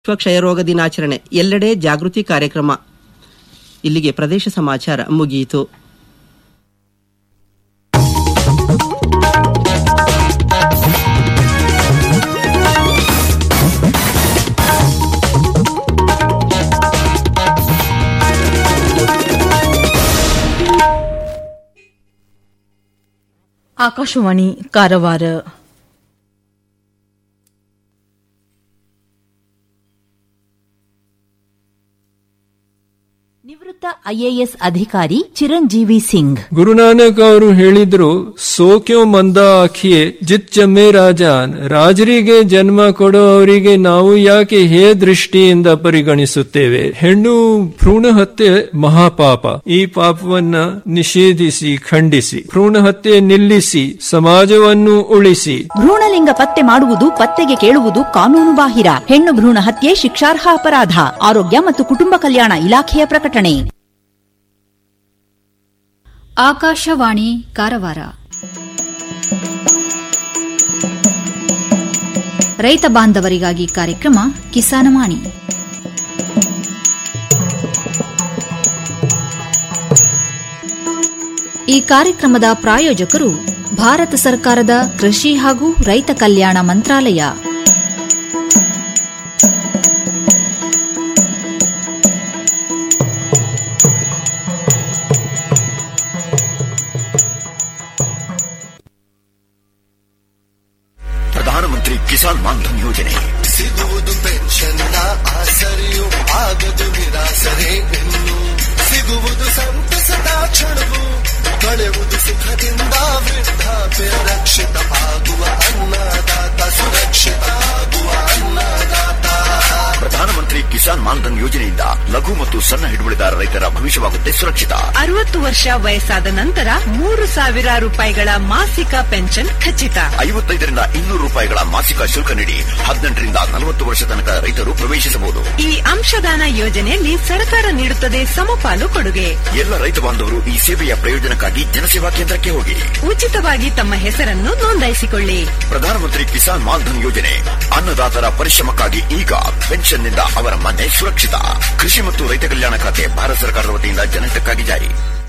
ವಿಶ್ವ ಕ್ಷಯರೋಗ ದಿನಾಚರಣೆ ಎಲ್ಲೆಡೆ ಜಾಗೃತಿ ಕಾರ್ಯಕ್ರಮ ಇಲ್ಲಿಗೆ ಪ್ರದೇಶ ಸಮಾಚಾರ ಮುಗಿಯಿತು ಆಕಾಶವಾಣಿ ಕಾರವಾರ ನಿವೃತ್ತ ಐಎಎಸ್ ಅಧಿಕಾರಿ ಚಿರಂಜೀವಿ ಸಿಂಗ್ ಗುರುನಾನಕ್ ಅವರು ಹೇಳಿದ್ರು ಸೋಕ್ಯೋ ಮಂದ ಆಖಿಯೇ ಜಿತ್ ಜಮ್ಮೆ ರಾಜಾನ್ ರಾಜರಿಗೆ ಜನ್ಮ ಕೊಡೋ ಅವರಿಗೆ ನಾವು ಯಾಕೆ ಹೇ ದೃಷ್ಟಿಯಿಂದ ಪರಿಗಣಿಸುತ್ತೇವೆ ಹೆಣ್ಣು ಭ್ರೂಣ ಹತ್ಯೆ ಮಹಾಪಾಪ ಈ ಪಾಪವನ್ನ ನಿಷೇಧಿಸಿ ಖಂಡಿಸಿ ಭ್ರೂಣ ಹತ್ಯೆ ನಿಲ್ಲಿಸಿ ಸಮಾಜವನ್ನು ಉಳಿಸಿ ಭ್ರೂಣಲಿಂಗ ಪತ್ತೆ ಮಾಡುವುದು ಪತ್ತೆಗೆ ಕೇಳುವುದು ಕಾನೂನು ಬಾಹಿರ ಹೆಣ್ಣು ಭ್ರೂಣ ಹತ್ಯೆ ಶಿಕ್ಷಾರ್ಹ ಅಪರಾಧ ಆರೋಗ್ಯ ಮತ್ತು ಕುಟುಂಬ ಕಲ್ಯಾಣ ಇಲಾಖೆಯ ಪ್ರಕಟಣೆ ಆಕಾಶವಾಣಿ ಕಾರವಾರ ರೈತ ಬಾಂಧವರಿಗಾಗಿ ಕಾರ್ಯಕ್ರಮ ಕಿಸಾನವಾಣಿ ಈ ಕಾರ್ಯಕ್ರಮದ ಪ್ರಾಯೋಜಕರು ಭಾರತ ಸರ್ಕಾರದ ಕೃಷಿ ಹಾಗೂ ರೈತ ಕಲ್ಯಾಣ ಮಂತ್ರಾಲಯ ಪ್ರಧಾನಮಂತ್ರಿ ಕಿಸಾನ್ ಮಾನ್ಧನ್ ಯೋಜನೆ ಸಿಗುವುದು ಪೆನ್ಷನ್ನ ಆಸರೆಯು ಆಗದು ನಿರಾಸರೆ ಇನ್ನು ಸಿಗುವುದು ಸಂತಸದ ಕ್ಷಣವು ಕಳೆಯುವುದು ಸುಖದಿಂದ ವೃದ್ಧಾಪ್ಯ ರಕ್ಷಿತ ಆಗುವ ಅನ್ನದಾತ ಸುರಕ್ಷಿತ ಆಗುವ ಅನ್ನದಾತ ಪ್ರಧಾನಮಂತ್ರಿ ಕಿಸಾನ್ ಮಾನ್ಧನ್ ಯೋಜನೆಯಿಂದ ಲಘು ಮತ್ತು ಸಣ್ಣ ಹಿಡುವಳಿದಾರ ರೈತರ ಭವಿಷ್ಯವಾಗುತ್ತೆ ಸುರಕ್ಷಿತ ಅರವತ್ತು ವರ್ಷ ವಯಸ್ಸಾದ ನಂತರ ಮೂರು ಸಾವಿರ ರೂಪಾಯಿಗಳ ಮಾಸಿಕ ಪೆನ್ಷನ್ ಖಚಿತ ಐವತ್ತೈದರಿಂದ ಇನ್ನೂರು ರೂಪಾಯಿಗಳ ಮಾಸಿಕ ಶುಲ್ಕ ನೀಡಿ ಹದಿನೆಂಟರಿಂದ ನಲವತ್ತು ವರ್ಷ ತನಕ ರೈತರು ಪ್ರವೇಶಿಸಬಹುದು ಈ ಅಂಶದಾನ ಯೋಜನೆಯಲ್ಲಿ ಸರ್ಕಾರ ನೀಡುತ್ತದೆ ಸಮಪಾಲು ಕೊಡುಗೆ ಎಲ್ಲ ರೈತ ಬಾಂಧವರು ಈ ಸೇವೆಯ ಪ್ರಯೋಜನಕ್ಕಾಗಿ ಜನಸೇವಾ ಕೇಂದ್ರಕ್ಕೆ ಹೋಗಿ ಉಚಿತವಾಗಿ ತಮ್ಮ ಹೆಸರನ್ನು ನೋಂದಾಯಿಸಿಕೊಳ್ಳಿ ಪ್ರಧಾನಮಂತ್ರಿ ಕಿಸಾನ್ ಮಾನ್ಧನ್ ಯೋಜನೆ ಅನ್ನದಾತರ ಪರಿಶ್ರಮಕ್ಕಾಗಿ ಈಗ ಪೆನ್ಷನ್ನಿಂದ ಅವರ ಮನೆ ಸುರಕ್ಷಿತ ಕೃಷಿ ಮತ್ತು ರೈತ ಕಲ್ಯಾಣ ಖಾತೆ ಭಾರತ ಸರ್ಕಾರದ ವತಿಯಿಂದ ಜನಹಿತಕ್ಕಾಗಿ ಜಾರಿ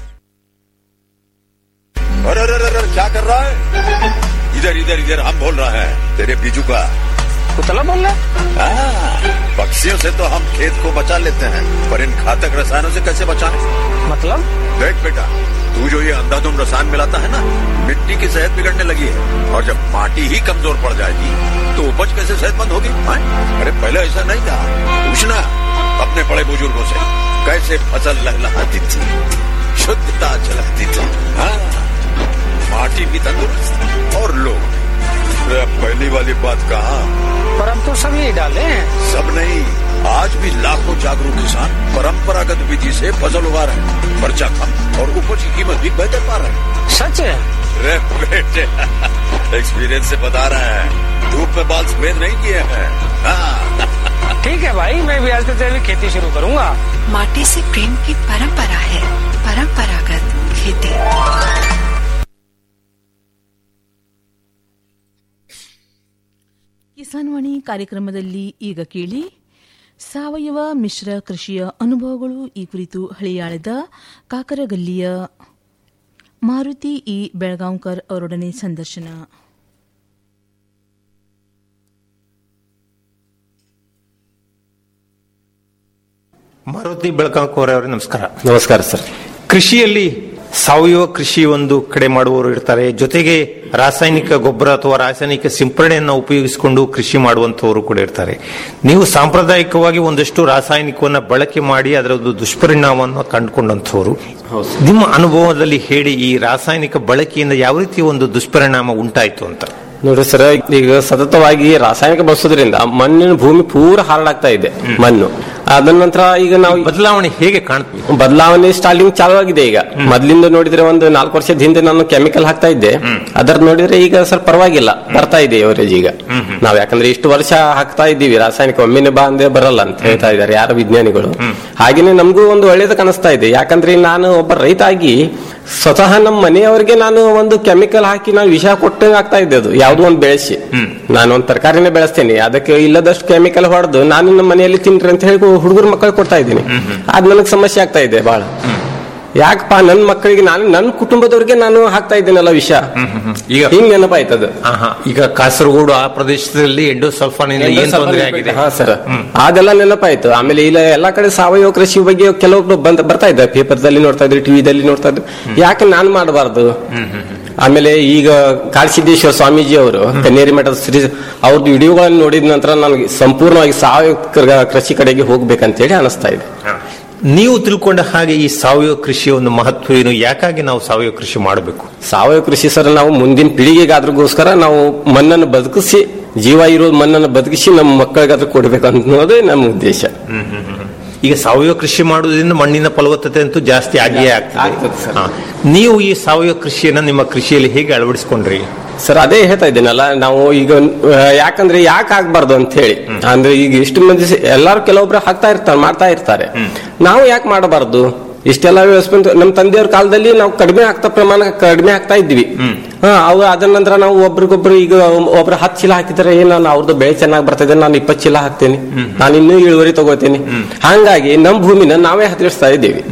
अरे अरे अरे अरे, क्या कर रहा है इधर इधर इधर हम बोल रहे हैं तेरे बीजू का कुतला बोल रहा हाँ, पक्षियों से तो हम खेत को बचा लेते हैं पर इन घातक रसायनों से कैसे बचाएं मतलब देख बेटा तू जो ये अंधाधुंध रसायन मिलाता है ना मिट्टी की सेहत बिगड़ने लगी है और जब माटी ही कमजोर पड़ जाएगी तो उपज कैसे सेहतमंद होगी हाँ? अरे पहले ऐसा नहीं था पूछना अपने बड़े बुजुर्गों से कैसे फसल लहलहाती थी शुद्धता झलकती थी हाँ माटी भी तंदुरुस्त और लोग अरे अब पहली वाली बात कहा पर अब तो सब यही डाले हैं सब नहीं आज भी लाखों जागरूक किसान परंपरागत विधि से फसल उगा रहे हैं खर्चा कम और उपज की कीमत भी बेहतर पा रहे हैं सच है अरे बेटे एक्सपीरियंस से बता रहे हैं धूप में बाल सफेद नहीं किए हैं हाँ, ठीक है भाई मैं भी आज से जैविक खेती शुरू करूंगा माटी से प्रेम की परंपरा है परंपरागत खेती ಕಿಸಾನ್ ವಾಣಿ ಕಾರ್ಯಕ್ರಮದಲ್ಲಿ ಈಗ ಕೇಳಿ ಸಾವಯವ ಮಿಶ್ರ ಕೃಷಿಯ ಅನುಭವಗಳು ಈ ಕುರಿತು ಹಳಿಯಾಳದ ಕಾಕರಗಲ್ಲಿಯ ಮಾರುತಿ ಇ ಬೆಳಗಾಂಕರ್ ಅವರೊಡನೆ ಸಂದರ್ಶನ ಮಾರುತಿ ಬೆಳಕಾಂಕೋರೆ ಅವರೇ ನಮಸ್ಕಾರ ನಮಸ್ಕಾರ ಸರ್ ಕೃಷಿಯಲ್ಲಿ ಸಾವಯವ ಕೃಷಿ ಒಂದು ಕಡೆ ಮಾಡುವವರು ಇರ್ತಾರೆ ಜೊತೆಗೆ ರಾಸಾಯನಿಕ ಗೊಬ್ಬರ ಅಥವಾ ರಾಸಾಯನಿಕ ಸಿಂಪರಣೆಯನ್ನು ಉಪಯೋಗಿಸಿಕೊಂಡು ಕೃಷಿ ಮಾಡುವಂತವರು ಕೂಡ ಇರ್ತಾರೆ ನೀವು ಸಾಂಪ್ರದಾಯಿಕವಾಗಿ ಒಂದಷ್ಟು ರಾಸಾಯನಿಕವನ್ನ ಬಳಕೆ ಮಾಡಿ ಅದರ ಒಂದು ದುಷ್ಪರಿಣಾಮವನ್ನು ಕಂಡುಕೊಂಡಂತವರು ನಿಮ್ಮ ಅನುಭವದಲ್ಲಿ ಹೇಳಿ ಈ ರಾಸಾಯನಿಕ ಬಳಕೆಯಿಂದ ಯಾವ ರೀತಿ ಒಂದು ದುಷ್ಪರಿಣಾಮ ಉಂಟಾಯಿತು ಅಂತ ನೋಡ್ರಿ ಸರ್ ಈಗ ಸತತವಾಗಿ ರಾಸಾಯನಿಕ ಬಳಸೋದ್ರಿಂದ ಮಣ್ಣಿನ ಭೂಮಿ ಪೂರ ಹಾರಡಾಗ್ತಾ ಇದೆ ಮಣ್ಣು ಅದ ನಂತರ ಈಗ ನಾವು ಬದಲಾವಣೆ ಹೇಗೆ ಕಾಣ್ತೀವಿ ಬದಲಾವಣೆ ಸ್ಟಾರ್ಟಿಂಗ್ ಚಾಲು ಆಗಿದೆ ಈಗ ಮೊದ್ಲಿಂದ ನೋಡಿದ್ರೆ ಒಂದು ನಾಲ್ಕು ವರ್ಷದ ಹಿಂದೆ ನಾನು ಕೆಮಿಕಲ್ ಹಾಕ್ತಾ ಇದ್ದೆ ಅದರ ನೋಡಿದ್ರೆ ಈಗ ಸ್ವಲ್ಪ ಪರವಾಗಿಲ್ಲ ಬರ್ತಾ ಇದೆ ಅವರೇಜ್ ಈಗ ನಾವ್ ಯಾಕಂದ್ರೆ ಇಷ್ಟು ವರ್ಷ ಹಾಕ್ತಾ ಇದ್ದೀವಿ ರಾಸಾಯನಿಕ ಒಮ್ಮೆನೆ ಬಾ ಅಂದೇ ಬರಲ್ಲ ಅಂತ ಹೇಳ್ತಾ ಇದ್ದಾರೆ ಯಾರ ವಿಜ್ಞಾನಿಗಳು ಹಾಗೇನೆ ನಮಗೂ ಒಂದು ಒಳ್ಳೇದು ಕಾಣಿಸ್ತಾ ಇದೆ ಯಾಕಂದ್ರೆ ನಾನು ಒಬ್ಬ ರೈತ ಆಗಿ ಸ್ವತಃ ನಮ್ಮ ಮನೆಯವರಿಗೆ ನಾನು ಒಂದು ಕೆಮಿಕಲ್ ಹಾಕಿ ನಾನು ವಿಷ ಕೊಟ್ಟು ಆಗ್ತಾ ಇದ್ದೆ ಅದು ಯಾವ್ದೋ ಒಂದು ಬೆಳೆಸಿ ನಾನು ಒಂದು ತರಕಾರಿನೇ ಬೆಳೆಸ್ತೇನೆ ಅದಕ್ಕೆ ಇಲ್ಲದಷ್ಟು ಕೆಮಿಕಲ್ ಹೊಡೆದು ನಾನು ನಮ್ಮ ಮನೆಯಲ್ಲಿ ತಿನ್ರಿ ಅಂತ ಹೇಳಿ ಹುಡುಗರ ಮಕ್ಕಳು ಕೊಡ್ತಾ ಇದ್ದೀನಿ ಅದ್ ನನಗೆ ಸಮಸ್ಯೆ ಆಗ್ತಾ ಇದೆ ಬಹಳ ಯಾಕಪ್ಪ ನನ್ನ ಮಕ್ಕಳಿಗೆ ನಾನು ನನ್ನ ಕುಟುಂಬದವ್ರಿಗೆ ನಾನು ಹಾಕ್ತಾ ಇದ್ದೇನಲ್ಲ ವಿಷ ಈಗ ಹಿಂಗ್ ನೆನಪಾಯ್ತದ ಆಹಾ. ಈಗ ಕಾಸರಗೋಡು ಆ ಪ್ರದೇಶದಲ್ಲಿ ಎಂಡೋಸಲ್ಫಾನಿಂದ ಏನ್ ತೊಂದರೆ ಆಗಿದೆ ಹಾ ಸರ್ ಅದೆಲ್ಲ ನೆನಪಾಯ್ತು ಆಮೇಲೆ ಇಲ್ಲ ಎಲ್ಲಾ ಕಡೆ ಸಾವಯವ ಕೃಷಿ ಬಗ್ಗೆ ಕೆಲವೊಬ್ರು ಬಂದ್ ಬರ್ತಾ ಇದ್ದಾರೆ ಪೇಪರ್ದಲ್ಲಿ ನೋಡ್ತಾ ಇದ್ರು ಟಿವಿದಲ್ಲಿ ನೋಡ್ತಾ ಇದ್ರು ಯಾಕೆ ನಾನು ಮಾಡಬಾರ್ದು ಆಮೇಲೆ ಈಗ ಕಾಳಸಿದ್ದೇಶ್ವರ ಸ್ವಾಮೀಜಿ ಅವರು ಕನ್ನೇರಿ ಮಠದ ಶ್ರೀ ಅವ್ರದ್ದು ವಿಡಿಯೋಗಳನ್ನು ನೋಡಿದ ನಂತರ ನನಗೆ ಸಂಪೂರ್ಣವಾಗಿ ಸಾವಯವ ಕೃ- ಕೃಷಿ ಕಡೆಗೆ ಹೋಗ್ಬೇಕಂತೇಳಿ ಅನಿಸ್ತಾ ಇದೆ ನೀವು ತಿಳ್ಕೊಂಡ ಹಾಗೆ ಈ ಸಾವಯವ ಕೃಷಿಯ ಒಂದು ಮಹತ್ವ ಏನು ಯಾಕಾಗಿ ನಾವು ಸಾವಯವ ಕೃಷಿ ಮಾಡಬೇಕು ಸಾವಯವ ಕೃಷಿ ಸರ್ ನಾವು ಮುಂದಿನ ಪೀಳಿಗೆಗಾದ್ರಗೋಸ್ಕರ ನಾವು ಮಣ್ಣನ್ನು ಬದುಕಿಸಿ ಜೀವ ಇರೋ ಮಣ್ಣನ್ನು ಬದುಕಿಸಿ ನಮ್ಮ ಮಕ್ಕಳಿಗಾದ್ರೂ ಕೊಡ್ಬೇಕು ಅನ್ನೋದೇ ನಮ್ಮ ಉದ್ದೇಶ ಈಗ ಸಾವಯವ ಕೃಷಿ ಮಾಡುವುದರಿಂದ ಮಣ್ಣಿನ ಫಲವತ್ತತೆ ಅಂತೂ ಜಾಸ್ತಿ ಆಗಿಯೇ ಆಗ್ತದೆ ಹಾ. ನೀವು ಈ ಸಾವಯವ ಕೃಷಿಯನ್ನ ನಿಮ್ಮ ಕೃಷಿಯಲ್ಲಿ ಹೇಗೆ ಅಳವಡಿಸಿಕೊಂಡ್ರಿ ಸರ್ ಅದೇ ಹೇಳ್ತಾ ಇದ್ದೇನಲ್ಲ ನಾವು ಈಗ ಆ, ಯಾಕಂದ್ರೆ ಯಾಕೆ ಆಗ್ಬಾರ್ದು ಅಂತ ಹೇಳಿ ಅಂದ್ರೆ ಈಗ ಎಷ್ಟು ಮಂದಿ ಸ- ಎಲ್ಲಾರು ಕೆಲವೊಬ್ರು ಹಾಕ್ತಾ ಇರ್ತಾರೆ ಮಾಡ್ತಾ ಇರ್ತಾರೆ ನಾವು ಯಾಕೆ ಮಾಡಬಾರ್ದು ಇಷ್ಟೆಲ್ಲ ವ್ಯವಸ್ಥೆ ನಮ್ಮ ತಂದೆಯವ್ರ ಕಾಲದಲ್ಲಿ ನಾವು ಕಡಿಮೆ ಹಾಕ್ತಾ ಪ್ರಮಾಣ ಕಡಿಮೆ ಹಾಕ್ತಾ ಇದ್ವಿ ಹಾ ಅವು ಅದ ನಂತರ ನಾವು ಒಬ್ರಿಗೊಬ್ರು ಈಗ ಒಬ್ರು ಹತ್ತು ಚೀಲ ಹಾಕಿದ್ರೆ ಏನ್ ನಾನು ಅವ್ರದ್ದು ಬೆಳೆ ಚೆನ್ನಾಗಿ ಬರ್ತದೆ ನಾನು ಇಪ್ಪತ್ತು ಚೀಲ ಹಾಕ್ತೇನೆ ನಾನು ಇನ್ನೂ ಇಳುವರಿ ತಗೋತೇನೆ ಹಂಗಾಗಿ ನಮ್ಮ ಭೂಮಿನ ನಾವೇ ಹತ್ತಿಸ್ತಾ ಇದ್ದೀವಿ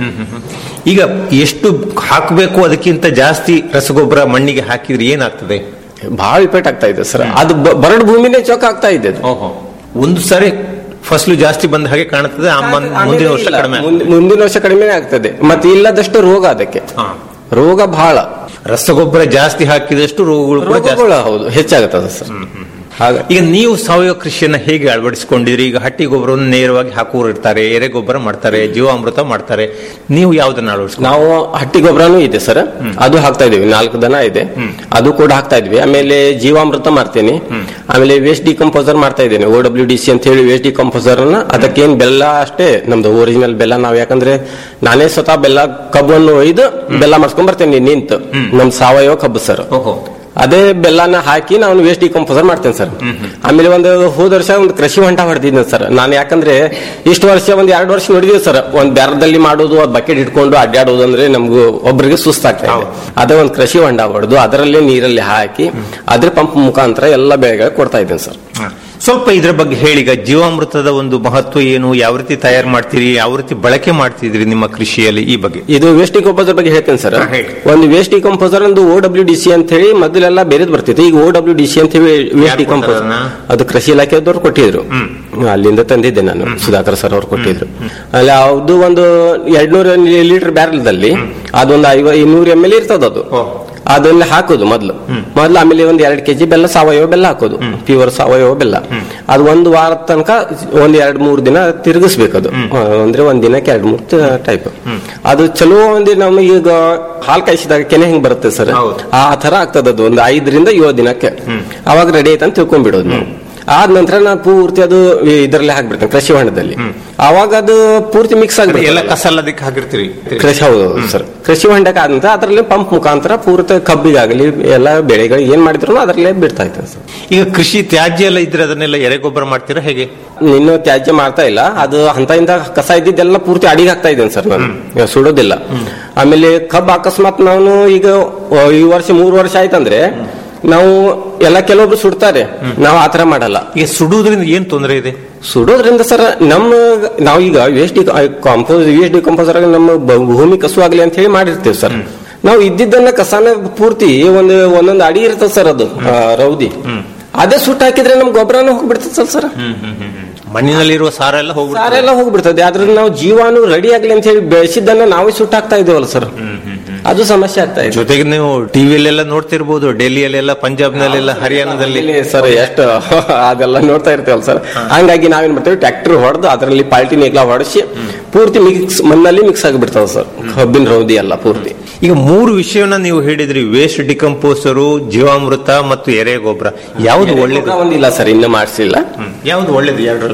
ಈಗ ಎಷ್ಟು ಹಾಕಬೇಕು ಅದಕ್ಕಿಂತ ಜಾಸ್ತಿ ರಸಗೊಬ್ಬರ ಮಣ್ಣಿಗೆ ಹಾಕಿದ್ರೆ ಏನಾಗ್ತದೆ ಬಹಳ ಇಫೆಕ್ಟ್ ಆಗ್ತಾ ಇದೆ ಸರ್ ಅದು ಬ- ಬರಡು ಭೂಮಿನೇ ಚೊಕ್ಕ ಆಗ್ತಾ ಇದೆ ಅದು. ಒಂದು ಸಾರಿ ಫಸಲು ಜಾಸ್ತಿ ಬಂದ ಹಾಗೆ ಕಾಣುತ್ತದೆ ಆ ಮನ್- ಮುಂದಿನ ವರ್ಷ ಇಲ್ಲ, ಕಡಿಮೆ ಮುಂದ್- ಮುಂದಿನ ವರ್ಷ ಕಡಿಮೆ ಆಗ್ತದೆ ಮತ್ತೆ ಇಲ್ಲದಷ್ಟು ರೋಗ ಅದಕ್ಕೆ ರೋಗ ಬಹಳ ರಸಗೊಬ್ಬರ ಜಾಸ್ತಿ ಹಾಕಿದಷ್ಟು ರೋಗಗಳು ಕೂಡ ಜಾಸ್ತಿ ರೋಗಗಳು ಹೌದು ಹೆಚ್ಚಾಗುತ್ತದೆ ಸರ್ ಹಾಗ ಈಗ ನೀವು ಸಾವಯವ ಕೃಷಿಯನ್ನ ಹೇಗೆ ಅಳವಡಿಸಿಕೊಂಡಿದ್ರಿ ಈಗ ಹಟ್ಟಿ ಗೊಬ್ಬರವನ್ನು ನೇರವಾಗಿ ಹಾಕುವವರು ಇರ್ತಾರೆ ಎರೆ ಗೊಬ್ಬರ ಮಾಡ್ತಾರೆ ಜೀವಾಮೃತ ಮಾಡ್ತಾರೆ ನೀವು ಯಾವ್ದನ್ನ ಅಳವಡಿಸ್ಕೊಂಡು ನಾವು ಹಟ್ಟಿ ಗೊಬ್ಬರನೂ ಇದೆ ಸರ್ ಅದು ಹಾಕ್ತಾ ಇದೀವಿ ನಾಲ್ಕು ದನ ಇದೆ ಅದು ಕೂಡ ಹಾಕ್ತಾ ಇದ್ವಿ ಆಮೇಲೆ ಜೀವಾಮೃತ ಮಾಡ್ತೇನೆ ಆಮೇಲೆ ವೇಸ್ಟ್ ಡಿಕಂಪೋಸರ್ ಮಾಡ್ತಾ ಇದ್ದೇನೆ ಓ ಡಬ್ಲ್ಯೂ ಡಿ ಸಿ ಅಂತ ಹೇಳಿ ವೇಸ್ಟ್ ಡಿಕಂಪೋಸರ್ ಅನ್ನ ಅದಕ್ಕೇನ್ ಬೆಲ್ಲ ಅಷ್ಟೇ ನಮ್ದು ಒರಿಜಿನಲ್ ಬೆಲ್ಲ ನಾವ್ ಯಾಕಂದ್ರೆ ನಾನೇ ಸ್ವತಃ ಬೆಲ್ಲ ಕಬ್ಬನ್ನು ಒಯ್ದು ಬೆಲ್ಲ ಮಾಡ್ಸ್ಕೊಂಡ್ ಬರ್ತೇನೆ ನಿಂತು ನಮ್ ಸಾವಯವ ಕಬ್ಬು ಸರ್ ಅದೇ ಬೆಲ್ಲನ ಹಾಕಿ ನಾನು ವೇಸ್ಟ್ ಡಿಕಂಪೋಸರ್ ಮಾಡ್ತೇನೆ ಸರ್ ಆಮೇಲೆ ಒಂದು ಹೋದ ವರ್ಷ ಒಂದು ಕೃಷಿ ಹೊಂಟ ಹೊಡೆದಿದ್ದೆ ಸರ್ ನಾನು ಯಾಕಂದ್ರೆ ಇಷ್ಟು ವರ್ಷ ಒಂದ್ ಎರಡು ವರ್ಷ ನೋಡಿದೀವಿ ಸರ್ ಒಂದ್ ಬ್ಯಾರದಲ್ಲಿ ಮಾಡೋದು ಒಂದ್ ಬಕೆಟ್ ಇಟ್ಕೊಂಡು ಅಡ್ಡಾಡೋದು ಅಂದ್ರೆ ನಮ್ಗೂ ಒಬ್ಬರಿಗೆ ಸುಸ್ತಾಗ್ತಾ ಇದೆ ಅದೇ ಒಂದು ಕೃಷಿ ಹೊಂಡ ಹೊಡೆದು ಅದರಲ್ಲೇ ನೀರಲ್ಲಿ ಹಾಕಿ ಅದ್ರ ಪಂಪ್ ಮುಖಾಂತರ ಎಲ್ಲ ಬೆಳೆಗಳಿಗೆ ಕೊಡ್ತಾ ಇದ್ದೇನೆ ಸರ್ ಸ್ವಲ್ಪ ಇದ್ರ ಬಗ್ಗೆ ಹೇಳಿ ಈಗ ಜೀವಾಮೃತದ ಒಂದು ಮಹತ್ವ ಏನು ಯಾವ ರೀತಿ ತಯಾರು ಮಾಡ್ತೀರಿ ಯಾವ ರೀತಿ ಬಳಕೆ ಮಾಡ್ತಿದ್ರಿ ನಿಮ್ಮ ಕೃಷಿಯಲ್ಲಿ ಈ ಬಗ್ಗೆ ಇದು ವೇಸ್ಟ್ ಡಿಕಂಪೋಸರ್ ಬಗ್ಗೆ ಹೇಳ್ತೇನೆ ಸರ್ ಒಂದು ವೇಸ್ಟ್ ಡಿಕಂಪೋಸರ್ ಒಂದು ಓ ಡಬ್ಲ್ಯೂ ಡಿ ಸಿ ಅಂತ ಹೇಳಿ ಮೊದಲೆಲ್ಲ ಬೇರೆದ್ ಬರ್ತಿತ್ತು ಈಗ ಓ ಡಬ್ಲ್ಯೂ ಡಿ ಸಿ ಅಂತ ಹೇಳಿ ವೇಸ್ಟ್ ಡಿಕಂಪೋಸರ್ ಅದು ಕೃಷಿ ಇಲಾಖೆದವ್ರು ಕೊಟ್ಟಿದ್ರು ಅಲ್ಲಿಂದ ತಂದಿದ್ದೆ ನಾನು ಸುಧಾಕರ್ ಸರ್ ಅವ್ರು ಕೊಟ್ಟಿದ್ರು ಅಲ್ಲಿ ಅದು ಒಂದು ಎರಡ್ನೂರ ಲೀಟರ್ ಬ್ಯಾರಲ್ದಲ್ಲಿ ಅದೊಂದು ಐವ ಇನ್ನೂರು ಎಮ್ ಎಲ್ ಇರ್ತದ ಅದು ಅದನ್ನ ಹಾಕೋದು ಮೊದ್ಲು ಮೊದ್ಲು ಆಮೇಲೆ ಒಂದ್ ಎರಡ್ ಕೆಜಿ ಬೆಲ್ಲ ಸಾವಯವ ಬೆಲ್ಲ ಹಾಕೋದು ಪ್ಯೂರ್ ಸಾವಯವ ಬೆಲ್ಲ ಅದು ಒಂದು ವಾರದ ತನಕ ಒಂದ್ ಎರಡ್ ಮೂರ್ ದಿನ ತಿರುಗಿಸ್ಬೇಕು ಅದು ಆ, ಅಂದ್ರೆ ಒಂದ್ ದಿನಕ್ಕೆ ಎರಡ್ ಮೂರ್ ಟೈಪ್ ಅದು ಚಲೋ ಒಂದು ನಮಗೆ ಈಗ ಹಾಲ್ ಕಾಯಿಸಿದಾಗ ಕೆನೆ ಹೆಂಗ್ ಬರುತ್ತೆ ಸರ್ ಆ ತರ ಆಗ್ತದ ಅದು ಒಂದು ಐದರಿಂದ ಏಳು ದಿನಕ್ಕೆ ಅವಾಗ ರೆಡಿ ಆಯ್ತು ಅಂತ ತಿಳ್ಕೊಂಡ್ಬಿಡೋದು ನಾವು ಆದ ನಂತರ ನಾನು ಪೂರ್ತಿ ಅದು ಇದರಲ್ಲಿ ಹಾಕ್ಬಿಡ್ತೇನೆ ಕೃಷಿ ಹೊಂಡದಲ್ಲಿ ಅವಾಗ ಅದು ಪೂರ್ತಿ ಮಿಕ್ಸ್ ಆಗ್ಬಿಡುತ್ತೆ ಎಲ್ಲ ಕಸ ಅದಕ್ಕೆ ಹಾಕಿರ್ತೀರಿ ಕೃಷಿ ಹೌದು ಸರ್ ಕೃಷಿ ಹೊಂಡಕ್ಕೆ ಆದ ನಂತರ ಅದರಲ್ಲಿ ಪಂಪ್ ಮುಖಾಂತರ ಪೂರ್ತಿ ಕಬ್ಬಿಗಾಗಲಿ ಎಲ್ಲ ಬೆಳೆಗಳು ಏನ್ ಮಾಡಿದ್ರು ಅದರಲ್ಲೇ ಬಿಡ್ತಾ ಇರ್ತೇನೆ ಸರ್ ಈಗ ಕೃಷಿ ತ್ಯಾಜ್ಯ ಎಲ್ಲ ಇದ್ರೆ ಅದನ್ನೆಲ್ಲ ಎರೆ ಗೊಬ್ಬರ ಮಾಡ್ತೀರಾ ಹೇಗೆ ಇನ್ನು ತ್ಯಾಜ್ಯ ಮಾಡ್ತಾ ಇಲ್ಲ ಅದು ಹಂತ ಇಂತ ಕಸ ಇದ್ದಿದ್ದೆಲ್ಲ ಪೂರ್ತಿ ಅಡಿಗೆ ಹಾಕ್ತಾ ಇದ್ದೇನೆ ಸರ್ ನಾನು ಈಗ ಸುಡೋದಿಲ್ಲ ಆಮೇಲೆ ಕಬ್ಬು ಅಕಸ್ಮಾತ್ ನಾನು ಈಗ ಆ, ಈ ವರ್ಷ ಮೂರು ವರ್ಷ ಆಯ್ತಂದ್ರೆ ನಾವು ಎಲ್ಲ ಕೆಲವೊಬ್ರು ಸುಡ್ತಾರೆ ನಾವು ಆತರ ಮಾಡಲ್ಲ ಈಗ ಸುಡುವುದರಿಂದ ಏನ್ ತೊಂದರೆ ಇದೆ ಸುಡೋದ್ರಿಂದ ಸರ್ ನಮ್ಮ ನಾವು ಈಗ ವೇಸ್ಟ್ ಕಾಂಪೋಸ್ ವೇಸ್ಟ್ ಡಿಕಂಪೋಸರ್ ನಮ್ಮ ಬ- ಭೂಮಿ ಕಸು ಆಗ್ಲಿ ಅಂತ ಹೇಳಿ ಮಾಡಿರ್ತೀವಿ ಸರ್ ನಾವು ಇದ್ದಿದ್ದನ್ನ ಕಸಾನ ಪೂರ್ತಿ ಒಂದು ಒಂದೊಂದು ಅಡಿ ಇರ್ತದೆ ಸರ್ ಅದು ಆ, ರೌದಿ ಅದೇ ಸುಟ್ಟು ಹಾಕಿದ್ರೆ ನಮ್ ಗೊಬ್ಬರನೂ ಹೋಗ್ಬಿಡ್ತದೆ ಸರ್ ಸರ್ ಮಣ್ಣಿನಲ್ಲಿರುವ ಸಾರ ಎಲ್ಲ ಹೋಗ್ಬಿಡ್ತದೆ ಸಾರೆಲ್ಲ ಹೋಗ್ಬಿಡ್ತದೆ ಅದ್ರಲ್ಲಿ ನಾವು ಜೀವಾಣು ರೆಡಿ ಆಗ್ಲಿ ಅಂತ ಹೇಳಿ ಬೆಳೆಸಿದ್ದನ್ನ ನಾವೇ ಸುಟ್ಟು ಹಾಕ್ತಾ ಇದೀವಲ್ಲ ಸರ್ ಅದು ಸಮಸ್ಯೆ ಆಗ್ತಾ ಇದೆ ಜೊತೆಗೆ ನೀವು ಟಿವಿಯಲ್ಲೆಲ್ಲ ನೋಡ್ತಿರ್ಬೋದು ಡೆಲ್ಲಿಯಲ್ಲೆಲ್ಲ ಪಂಜಾಬ್ನಲ್ಲೆಲ್ಲ ಹರಿಯಾಣದಲ್ಲಿ ಇಲ್ಲಿ ಸರ್ ಎಷ್ಟು ಅದೆಲ್ಲ ನೋಡ್ತಾ ಇರ್ತೇವಲ್ಲ ಸರ್ ಹಂಗಾಗಿ ನಾವೇನ್ ಮಾಡ್ತೇವೆ ಟ್ರ್ಯಾಕ್ಟರ್ ಹೊಡೆದು ಅದರಲ್ಲಿ ಪಾಲ್ಟಿ ನೇಗ್ಲ ಹೊಡೆಸಿ ಪೂರ್ತಿ ಮಿಕ್ಸ್ ಮಣ್ಣಲ್ಲಿ ಮಿಕ್ಸ್ ಆಗಿಬಿಡ್ತಾವ ಸರ್ ಕಬ್ಬಿನ ರೌದಿ ಎಲ್ಲ ಪೂರ್ತಿ ಈಗ ಮೂರು ವಿಷಯವನ್ನ ನೀವು ಹೇಳಿದ್ರಿ ವೇಸ್ಟ್ ಡಿಕಂಪೋಸರು ಜೀವಾಮೃತ ಮತ್ತು ಎರೆ ಗೊಬ್ಬರ ಯಾವ್ದು ಒಳ್ಳೇದು ಒಂದಿಲ್ಲ ಸರ್ ಇನ್ನು ಮಾಡಿಸಿಲ್ಲ ಯಾವ್ದು ಒಳ್ಳೇದು ಎರಡರಲ್ಲಿ